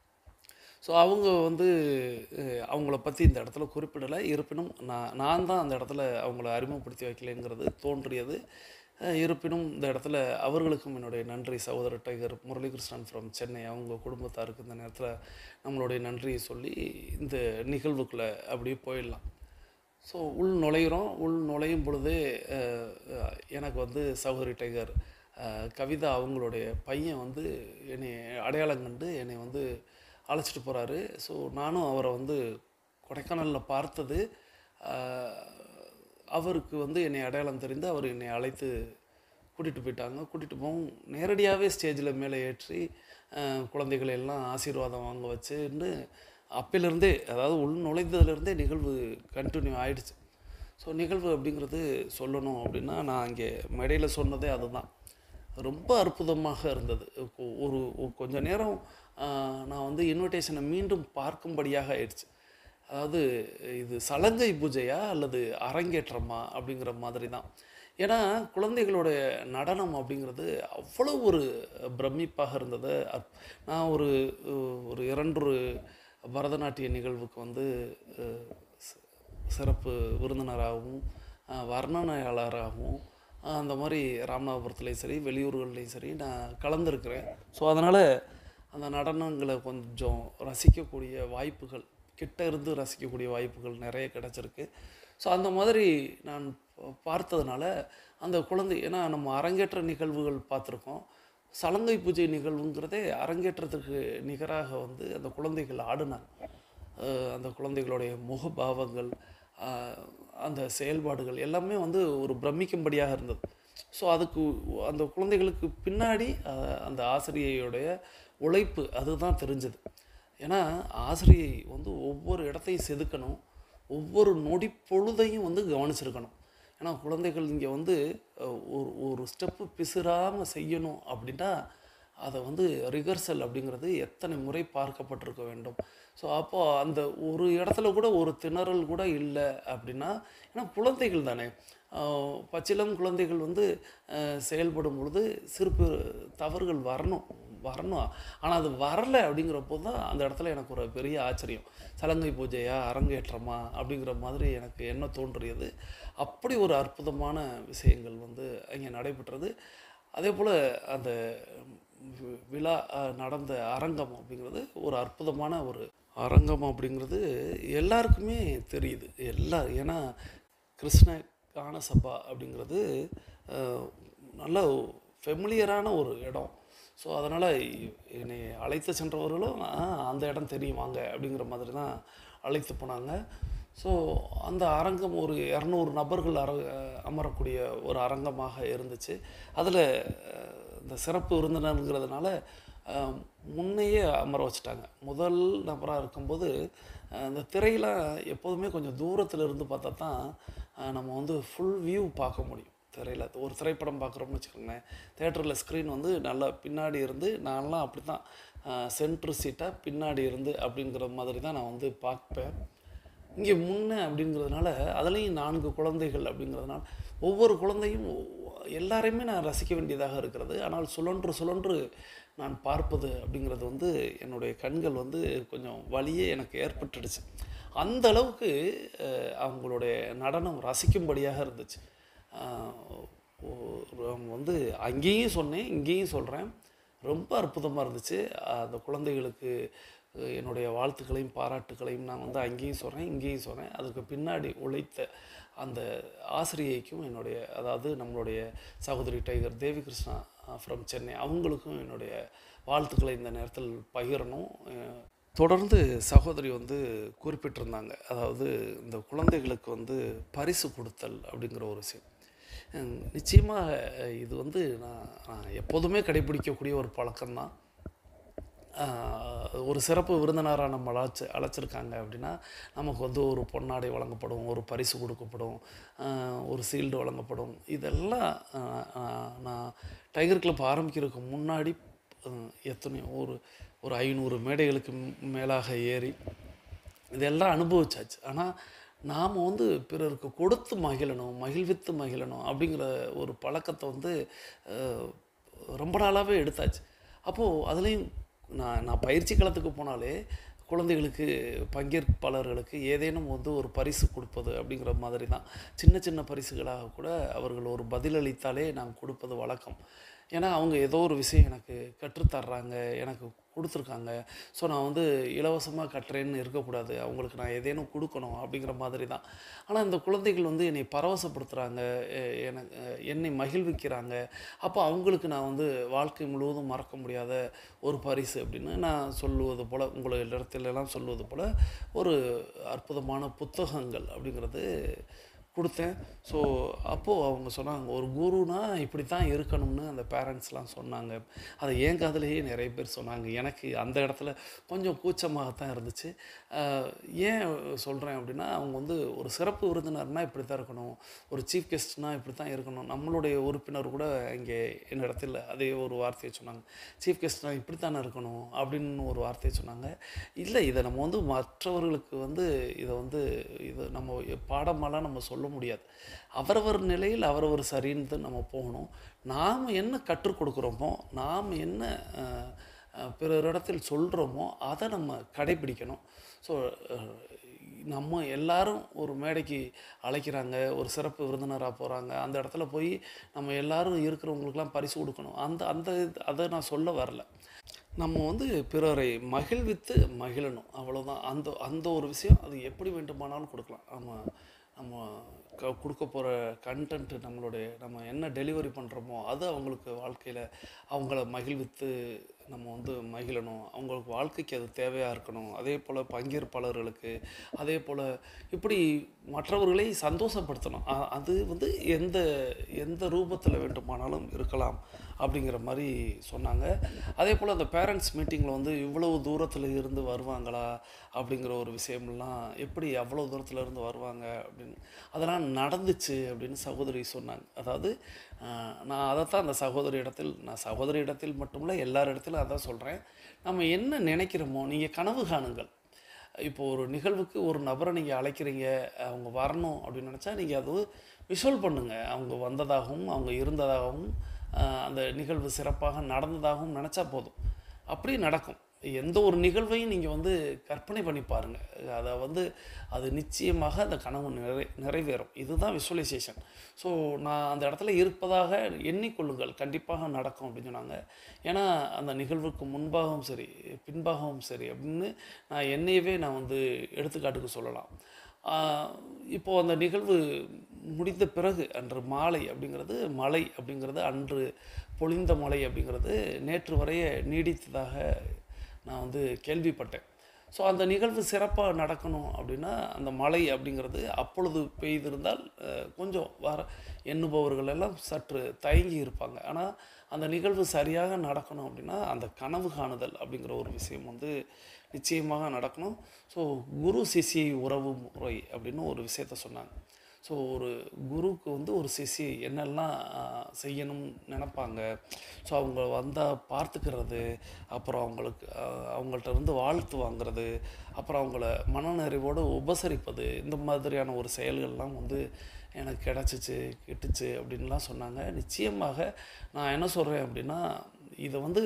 ஸோ அவங்க வந்து அஹ், அவங்கள பற்றி இந்த இடத்துல குறிப்பிடலை இருப்பினும் நான் நான் தான் அந்த இடத்துல அவங்கள அறிமுகப்படுத்தி வைக்கலைங்கிறது தோன்றியது அஹ், இருப்பினும் இந்த இடத்துல அவர்களுக்கும் என்னுடைய நன்றி சகோதரர் டைகர் முரளிகிருஷ்ணன் ஃப்ரம் சென்னை அவங்க குடும்பத்தாருக்கு இந்த நேரத்தில் நம்மளுடைய நன்றியை சொல்லி இந்த நிகழ்வுக்குள்ளே அப்படியே போயிடலாம் ஸோ உள் நுழையிறோம் உள் நுழையும் பொழுதே அஹ், அஹ், எனக்கு வந்து சகோதரி டைகர் அஹ், கவிதா அவங்களுடைய பையன் வந்து என்னை அடையாளம் கண்டு என்னை வந்து அழைச்சிட்டு போகிறாரு ஸோ நானும் அவரை வந்து கொடைக்கானலில் பார்த்தது அஹ், அவருக்கு வந்து என்னை அடையாளம் தெரிந்து அவர் என்னை அழைத்து கூட்டிகிட்டு போயிட்டாங்க கூட்டிகிட்டு போகவும் நேரடியாகவே ஸ்டேஜில் மேலே ஏற்றி அஹ், குழந்தைகளை எல்லாம் ஆசீர்வாதம் வாங்க வச்சுன்னு அப்பையிலேருந்தே அதாவது உள் நுழைந்ததுலேருந்தே நிகழ்வு கண்டினியூ ஆயிடுச்சு ஸோ நிகழ்வு அப்படிங்கிறது சொல்லணும் அப்படின்னா நான் இங்கே மேடையில் சொன்னதே அதுதான் ரொம்ப அற்புதமாக இருந்தது கொ- ஒரு ஒரு கொஞ்ச நேரம் ஆஹ், நான் வந்து இன்விடேஷனை மீண்டும் பார்க்கும்படியாக ஆயிடுச்சு அதாவது இது சலங்கை பூஜையா அல்லது அரங்கேற்றமா அப்படிங்கிற மாதிரி தான் ஏன்னா குழந்தைகளுடைய நடனம் அப்படிங்கிறது அவ்வளோ ஒரு பிரமிப்பாக இருந்தது அப்- நான் ஒரு அஹ், ஒரு இரண்டு பரதநாட்டிய நிகழ்வுக்கு வந்து அஹ், சி- சிறப்பு விருந்தினராகவும் அஹ், வர்ணனையாளராகவும் அஹ், அந்த மாதிரி ராமநாதபுரத்துலேயும் சரி வெளியூர்கள்லேயும் சரி நான் கலந்துருக்கிறேன் ஸோ அதனால் அந்த நடனங்களை கொஞ்சம் ரசிக்கக்கூடிய வாய்ப்புகள் கிட்ட இருந்து ரசிக்கக்கூடிய வாய்ப்புகள் நிறைய கிடச்சிருக்கு ஸோ அந்த மாதிரி நான் ப- பார்த்ததுனால அந்த குழந்தை ஏன்னா நம்ம அரங்கேற்ற நிகழ்வுகள் பார்த்துருக்கோம் சலங்கை பூஜை நிகழ்வுங்கிறதே அரங்கேற்றத்துக்கு நிகராக வந்து அந்த குழந்தைகள் ஆடினாங்க அஹ் அந்த குழந்தைகளுடைய முகபாவங்கள் அஹ் அந்த செயல்பாடுகள் எல்லாமே வந்து ஒரு பிரமிக்கும்படியாக இருந்தது ஸோ அதுக்கு அந்த குழந்தைகளுக்கு பின்னாடி அஹ், அந்த ஆசிரியையுடைய உழைப்பு அதுதான் தெரிஞ்சது ஏன்னா ஆசிரியை வந்து ஒவ்வொரு இடத்தையும் செதுக்கணும் ஒவ்வொரு நொடி பொழுதையும் வந்து கவனிச்சிருக்கணும் ஏன்னா குழந்தைகள் இங்கே வந்து அஹ், ஒரு ஒரு ஸ்டெப்பு பிசுறாமல் செய்யணும் அப்படின்னா அதை வந்து ரிகர்சல் அப்படிங்கிறது எத்தனை முறை பார்க்கப்பட்டிருக்க வேண்டும் ஸோ அப்போ அந்த ஒரு இடத்துல கூட ஒரு திணறல் கூட இல்லை அப்படின்னா ஏன்னா குழந்தைகள் தானே ஆஹ் பச்சிளம் குழந்தைகள் வந்து ஆஹ் செயல்படும் பொழுது சிறு பெரு தவறுகள் வரணும் வரணும் ஆனால் அது வரலை அப்படிங்கிறப்போ தான் அந்த இடத்துல எனக்கு ஒரு பெரிய ஆச்சரியம் சலங்கை பூஜையா அரங்கேற்றமா அப்படிங்கிற மாதிரி எனக்கு என்ன தோன்றியது அப்படி ஒரு அற்புதமான விஷயங்கள் வந்து அங்கே நடைபெற்றது அதே போல் அந்த வி- விழா அஹ், நடந்த அரங்கம் அப்படிங்கிறது ஒரு அற்புதமான ஒரு அரங்கம் அப்படிங்கிறது எல்லாருக்குமே தெரியுது எல்லா ஏன்னா கிருஷ்ண கான சபா அப்படிங்கிறது அஹ், நல்ல ஃபெமிலியரான ஒரு இடம் ஸோ அதனால் என்னை அழைத்து சென்றவர்களும் "ஆ, அந்த இடம் தெரியும் வாங்க அப்படிங்கிற மாதிரி தான் அழைத்து போனாங்க ஸோ அந்த அரங்கம் ஒரு இரநூறு நபர்கள் அர அமரக்கூடிய ஒரு அரங்கமாக இருந்துச்சு அதில் இந்த சிறப்பு விருந்தினருங்கிறதுனால அஹ், முன்னையே அமர வச்சுட்டாங்க முதல் நபராக இருக்கும்போது அஹ், இந்த திரையெல்லாம் எப்போதுமே கொஞ்சம் தூரத்தில் இருந்து பார்த்தா தான் அஹ், நம்ம வந்து ஃபுல் வியூ பார்க்க முடியும் திரையில் ஒரு திரைப்படம் பார்க்குறோம்னு வச்சுக்கோங்களேன் தேட்டரில் ஸ்க்ரீன் வந்து நல்லா பின்னாடி இருந்து நான்லாம் அப்படி தான் சென்ட்ரு சீட்டாக பின்னாடி இருந்து அப்படிங்கிற மாதிரி தான் நான் வந்து பார்ப்பேன் இங்கே முன்ன அப்படிங்கிறதுனால அதுலேயும் நான்கு குழந்தைகள் அப்படிங்கிறதுனால ஒவ்வொரு குழந்தையும் ஒ- எல்லாரையுமே நான் ரசிக்க வேண்டியதாக இருக்கிறது ஆனால் சுழன்று சுழன்று நான் பார்ப்பது அப்படிங்கிறது வந்து என்னுடைய கண்கள் வந்து கொஞ்சம் வலியே எனக்கு ஏற்பட்டுடுச்சு அந்த அளவுக்கு அஹ், அவங்களுடைய நடனம் ரசிக்கும்படியாக இருந்துச்சு ஆஹ் ஒரு வந்து அங்கேயும் சொன்னேன் இங்கேயும் சொல்கிறேன் ரொம்ப அற்புதமாக இருந்துச்சு அந்த குழந்தைகளுக்கு அஹ், என்னுடைய வாழ்த்துக்களையும் பாராட்டுக்களையும் நான் வந்து அங்கேயும் சொல்கிறேன் இங்கேயும் சொல்கிறேன் அதுக்கு பின்னாடி உழைத்த அந்த ஆசிரியைக்கும் என்னுடைய அதாவது நம்மளுடைய சகோதரி டைகர் தேவி கிருஷ்ணா ஃப்ரம் சென்னை அவங்களுக்கும் என்னுடைய வாழ்த்துக்களை இந்த நேரத்தில் பகிரணும் அஹ், தொடர்ந்து சகோதரி வந்து குறிப்பிட்டிருந்தாங்க அதாவது இந்த குழந்தைகளுக்கு வந்து பரிசு கொடுத்தல் அப்படிங்கிற ஒரு விஷயம் ஹம், நிச்சயமாக அஹ், இது வந்து நான் நான் எப்போதுமே கடைபிடிக்கக்கூடிய ஒரு பழக்கம்தான் ஆஹ், ஒரு சிறப்பு விருந்தினராக நம்ம அழைச்சி அழைச்சிருக்காங்க அப்படின்னா நமக்கு வந்து ஒரு பொன்னாடை வழங்கப்படும் ஒரு பரிசு கொடுக்கப்படும் ஆஹ், ஒரு சீல்டு வழங்கப்படும் இதெல்லாம் ஆஹ், ஆஹ், நான் டைகர் கிளப் ஆரம்பிக்கிறதுக்கு முன்னாடி ஆஹ், எத்தனையோ ஒரு ஒரு ஐநூறு மேடைகளுக்கு ம்- மேலாக ஏறி இதெல்லாம் அனுபவிச்சாச்சு ஆனால் நாம் வந்து பிறருக்கு கொடுத்து மகிழணும் மகிழ்வித்து மகிழணும் அப்படிங்கிற ஒரு பழக்கத்தை வந்து அஹ், ரொம்ப நாளாகவே எடுத்தாச்சு அப்போது அதுலேயும் நான் நான் பயிற்சி களத்துக்கு போனாலே குழந்தைகளுக்கு பங்கேற்பாளர்களுக்கு ஏதேனும் வந்து ஒரு பரிசு கொடுப்பது அப்படிங்கிற மாதிரி தான் சின்ன சின்ன பரிசுகளாக கூட அவர்கள் ஒரு பதிலளித்தாலே நான் கொடுப்பது வழக்கம் ஏன்னா அவங்க ஏதோ ஒரு விஷயம் எனக்கு கற்றுத்தர்றாங்க எனக்கு கொடுத்துருக்காங்க ஸோ நான் வந்து இலவசமாக கட்டுறேன்னு இருக்கக்கூடாது அவங்களுக்கு நான் ஏதேனும் கொடுக்கணும் அப்படிங்கிற மாதிரி தான் ஆனால் இந்த குழந்தைகள் வந்து என்னை பரவசப்படுத்துகிறாங்க எனக்கு என்னை மகிழ்விக்கிறாங்க அப்போ அவங்களுக்கு நான் வந்து வாழ்க்கை முழுவதும் மறக்க முடியாத ஒரு பரிசு அப்படின்னு நான் சொல்லுவது போல் உங்களிடத்துல எல்லாம் சொல்லுவது போல் ஒரு அற்புதமான புத்தகங்கள் அப்படிங்கிறது கொடுத்தேன் ஸோ அப்போது அவங்க சொன்னாங்க ஒரு குருனா இப்படி தான் இருக்கணும்னு அந்த பேரண்ட்ஸ்லாம் சொன்னாங்க அதை என் காதுலேயே நிறைய பேர் சொன்னாங்க எனக்கு அந்த இடத்துல கொஞ்சம் கூச்சமாகத்தான் இருந்துச்சு ஆஹ் ஏன் சொல்கிறேன் அப்படின்னா அவங்க வந்து ஒரு சிறப்பு விருந்தினர்னால் இப்படி தான் இருக்கணும் ஒரு சீஃப் கெஸ்ட்னால் இப்படி தான் இருக்கணும் நம்மளுடைய உறுப்பினர் கூட இங்கே என்னிடத்தில் அதே ஒரு வார்த்தையை சொன்னாங்க சீஃப் கெஸ்ட்னால் இப்படி தானே இருக்கணும் அப்படின்னு ஒரு வார்த்தையை சொன்னாங்க இல்லை இதை நம்ம வந்து மற்றவர்களுக்கு வந்து இதை வந்து இது நம்ம பாடமெல்லாம் நம்ம சொல்ல முடியாது அவரவர் நிலையில் அவரவர் சரின்னு நம்ம போகணும் நாம் என்ன கற்றுக் கொடுக்குறோமோ நாம் என்ன அஹ், அஹ், பிறரிடத்தில் சொல்கிறோமோ அதை நம்ம கடைபிடிக்கணும் ஸோ நம்ம எல்லாரும் ஒரு மேடைக்கு அழைக்கிறாங்க ஒரு சிறப்பு விருந்தினராக போகிறாங்க அந்த இடத்துல போய் நம்ம எல்லாரும் இருக்கிறவங்களுக்கெல்லாம் பரிசு கொடுக்கணும் அந்த அந்த இது- அதை நான் சொல்ல வரல நம்ம வந்து பிறரை மகிழ்வித்து மகிழணும் அவ்வளோதான் அந்த அந்த ஒரு விஷயம் அது எப்படி வேண்டுமானாலும் கொடுக்கலாம் நம்ம நம்ம க கொடுக்க போகிற கண்டென்ட் நம்மளுடைய நம்ம என்ன டெலிவரி பண்ணுறோமோ அது அவங்களுக்கு வாழ்க்கையில் அவங்கள மகிழ்வித்து நம்ம வந்து மகிழணும் அவங்களுக்கு வாழ்க்கைக்கு அது தேவையாக இருக்கணும் அதே போல் பங்கேற்பாளர்களுக்கு அதே போல் இப்படி மற்றவர்களை சந்தோஷப்படுத்தணும் அ- அது வந்து எந்த எந்த ரூபத்தில் வேண்டுமானாலும் இருக்கலாம் அப்படிங்கிற மாதிரி சொன்னாங்க அதே போல் அந்த பேரண்ட்ஸ் மீட்டிங்கில் வந்து இவ்வளவு தூரத்தில் இருந்து வருவாங்களா அப்படிங்கிற ஒரு விஷயம்லாம் எப்படி அவ்வளோ தூரத்தில் இருந்து வருவாங்க அப்படின்னு அதெல்லாம் நடந்துச்சு அப்படின்னு சகோதரி சொன்னாங்க அதாவது ஆஹ், நான் அதைத்தான் அந்த சகோதரி இடத்தில் நான் சகோதரி இடத்தில் மட்டுமில்ல எல்லார் இடத்திலும் அதான் சொல்கிறேன் நம்ம என்ன நினைக்கிறோமோ நீங்கள் கனவு காணுங்கள் இப்போ ஒரு நிகழ்வுக்கு ஒரு நபரை நீங்கள் அழைக்கிறீங்க அவங்க வரணும் அப்படின்னு நினச்சா நீங்கள் அது விஷுவல் பண்ணுங்கள் அவங்க வந்ததாகவும் அவங்க இருந்ததாகவும் ஆஹ், அந்த நிகழ்வு சிறப்பாக நடந்ததாகவும் நினச்சா போதும் அப்படி நடக்கும் எந்த ஒரு நிகழ்வையும் நீங்கள் வந்து கற்பனை பண்ணி பாருங்கள் அதை வந்து அது நிச்சயமாக அந்த கனவு நிறை நிறைவேறும் இதுதான் விஷுவலைசேஷன் ஸோ நான் அந்த இடத்துல இருப்பதாக எண்ணிக்கொள்ளுங்கள் கண்டிப்பாக நடக்கும் அப்படின்னு சொன்னாங்க ஏன்னா அந்த நிகழ்வுக்கு முன்பாகவும் சரி பின்பாகவும் சரி அப்படின்னு நான் என்னையவே நான் வந்து எடுத்துக்காட்டுக்கு சொல்லலாம் ஆஹ் இப்போ அந்த நிகழ்வு முடிந்த பிறகு அன்று மாலை அப்படிங்கிறது மழை அப்படிங்கிறது அன்று பொழிந்த மழை அப்படிங்கிறது நேற்று வரைய நீடித்ததாக நான் வந்து கேள்விப்பட்டேன் ஸோ அந்த நிகழ்வு சிறப்பாக நடக்கணும் அப்படின்னா அந்த மழை அப்படிங்கிறது அப்பொழுது பெய்திருந்தால் அஹ், கொஞ்சம் வர எண்ணுபவர்கள் எல்லாம் சற்று தயங்கி இருப்பாங்க ஆனால் அந்த நிகழ்வு சரியாக நடக்கணும் அப்படின்னா அந்த கனவு காணுதல் அப்படிங்கிற ஒரு விஷயம் வந்து நிச்சயமாக நடக்கணும் ஸோ குரு சிஷி உறவு முறை அப்படின்னு ஒரு விஷயத்த சொன்னாங்க ஸோ ஒரு குருவுக்கு வந்து ஒரு சிஷி என்னெல்லாம் ஆஹ், செய்யணும்னு நினைப்பாங்க ஸோ அவங்க வந்தால் பார்த்துக்கிறது அப்புறம் அவங்களுக்கு ஆஹ், அவங்கள்ட்ட இருந்து வாழ்த்து வாங்குறது அப்புறம் அவங்கள மனநிறைவோடு உபசரிப்பது இந்த மாதிரியான ஒரு செயல்கள்லாம் வந்து எனக்கு கிடச்சிச்சு கிட்டுச்சு அப்படின்லாம் சொன்னாங்க நிச்சயமாக நான் என்ன சொல்கிறேன் அப்படின்னா இதை வந்து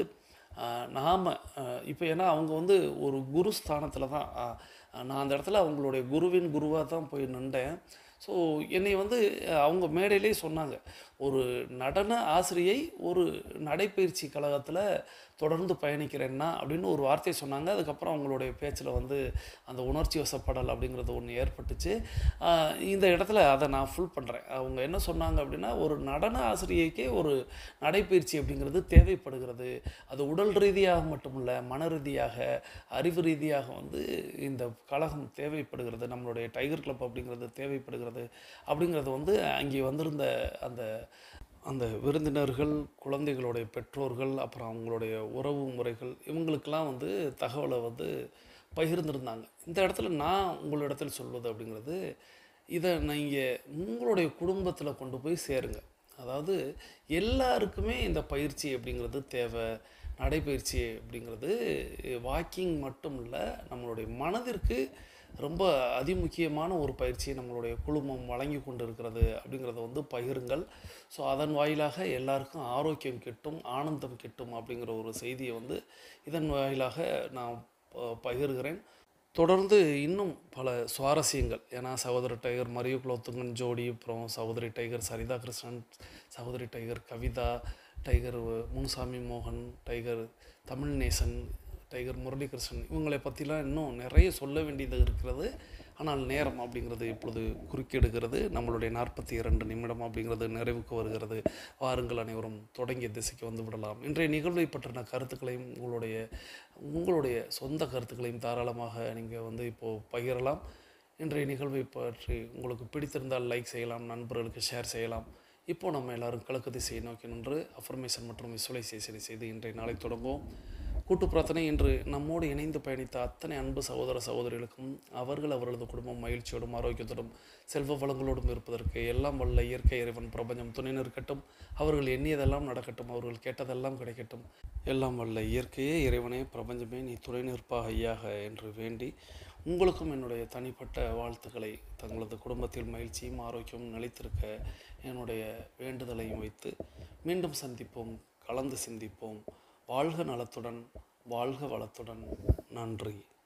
நாம் இப்போ ஏன்னா அவங்க வந்து ஒரு குரு ஸ்தானத்தில் தான் ஆஹ், நான் அந்த இடத்துல அவங்களுடைய குருவின் குருவாக தான் போய் நின்றேன் ஸோ என்னை வந்து அஹ், அவங்க மேடையிலே சொன்னாங்க ஒரு நடன ஆசிரியை ஒரு நடைப்பயிற்சி கழகத்தில் தொடர்ந்து பயணிக்கிறேன்னா அப்படின்னு ஒரு வார்த்தை சொன்னாங்க அதுக்கப்புறம் அவங்களுடைய பேச்சில் வந்து அந்த உணர்ச்சி வசப்படல் அப்படிங்கிறது ஒன்று ஏற்பட்டுச்சு ஆஹ், இந்த இடத்துல அதை நான் ஃபுல் பண்ணுறேன் அவங்க என்ன சொன்னாங்க அப்படின்னா ஒரு நடன ஆசிரியைக்கே ஒரு நடைப்பயிற்சி அப்படிங்கிறது தேவைப்படுகிறது அது உடல் ரீதியாக மட்டுமல்ல மன ரீதியாக அறிவு ரீதியாக வந்து இந்த கழகம் தேவைப்படுகிறது நம்மளுடைய டைகர் கிளப் அப்படிங்கிறது தேவைப்படுகிறது அப்படிங்கிறது வந்து அங்கே வந்திருந்த அந்த அந்த விருந்தினர்கள் குழந்தைகளுடைய பெற்றோர்கள் அப்புறம் அவங்களுடைய உறவு முறைகள் இவங்களுக்கெல்லாம் வந்து தகவலை வந்து பகிர்ந்திருந்தாங்க இந்த இடத்துல நான் உங்களிடத்தில் சொல்வது அப்படிங்கிறது இதை நீங்கள் உங்களுடைய குடும்பத்தில் கொண்டு போய் சேருங்க அதாவது எல்லாருக்குமே இந்த பயிற்சி அப்படிங்கிறது தேவை நடைப்பயிற்சி அப்படிங்கிறது வாக்கிங் மட்டும் இல்லை நம்மளுடைய மனதிற்கு ரொம்ப அதிமுக்கியமான ஒரு பயிற்சியை நம்மளுடைய குழுமம் வழங்கி கொண்டு இருக்கிறது அப்படிங்கிறத வந்து பகிருங்கள் ஸோ அதன் வாயிலாக எல்லாருக்கும் ஆரோக்கியம் கிட்டும் ஆனந்தம் கிட்டும் அப்படிங்கிற ஒரு செய்தியை வந்து இதன் வாயிலாக நான் ப- பகிர்கிறேன் தொடர்ந்து இன்னும் பல சுவாரஸ்யங்கள் ஏன்னா சகோதரி டைகர் மரியு குலோத்துங்கன் ஜோடி அப்புறம் சகோதரி டைகர் சரிதா கிருஷ்ணன் சகோதரி டைகர் கவிதா டைகர் முனுசாமி மோகன் டைகர் தமிழ்நேசன் டைகர் முரளிகிருஷ்ணன் இவங்களை பற்றிலாம் இன்னும் நிறைய சொல்ல வேண்டியது இருக்கிறது ஆனால் நேரம் அப்படிங்கிறது இப்பொழுது குறுக்கிடுகிறது நம்மளுடைய நாற்பத்தி இரண்டு நிமிடம் அப்படிங்கிறது நிறைவுக்கு வருகிறது வாருங்கள் அனைவரும் தொடங்கிய திசைக்கு வந்து விடலாம் இன்றைய நிகழ்வை பற்றின கருத்துக்களையும் உங்களுடைய உங்களுடைய சொந்த கருத்துக்களையும் தாராளமாக நீங்கள் வந்து இப்போது பகிரலாம் இன்றைய நிகழ்வை பற்றி உங்களுக்கு பிடித்திருந்தால் லைக் செய்யலாம் நண்பர்களுக்கு ஷேர் செய்யலாம் இப்போ நம்ம எல்லாரும் கிழக்கு திசையை நோக்கி நின்று அஃபர்மேஷன் மற்றும் விசுவலைசேஷனை செய்து இன்றைய நாளை தொடங்குவோம் கூட்டு பிரார்த்தனை இன்று நம்மோடு இணைந்து பயணித்த அத்தனை அன்பு சகோதர சகோதரிகளுக்கும் அவர்கள் அவர்களது குடும்பம் மகிழ்ச்சியோடும் ஆரோக்கியத்தோடும் செல்வ வளங்களோடும் இருப்பதற்கு எல்லாம் வல்ல இயற்கை இறைவன் பிரபஞ்சம் துணை நிற்கட்டும் அவர்கள் எண்ணியதெல்லாம் நடக்கட்டும் அவர்கள் கேட்டதெல்லாம் கிடைக்கட்டும் எல்லாம் வல்ல இயற்கையே இறைவனே பிரபஞ்சமே நீ துணை நிற்பாக ஐயாக என்று வேண்டி உங்களுக்கும் என்னுடைய தனிப்பட்ட வாழ்த்துக்களை தங்களது குடும்பத்தில் மகிழ்ச்சியும் ஆரோக்கியமும் நிலைத்திருக்க என்னுடைய வேண்டுதலையும் வைத்து மீண்டும் சந்திப்போம் கலந்து சிந்திப்போம் வாழ்க நலத்துடன் வாழ்க வளத்துடன் நன்றி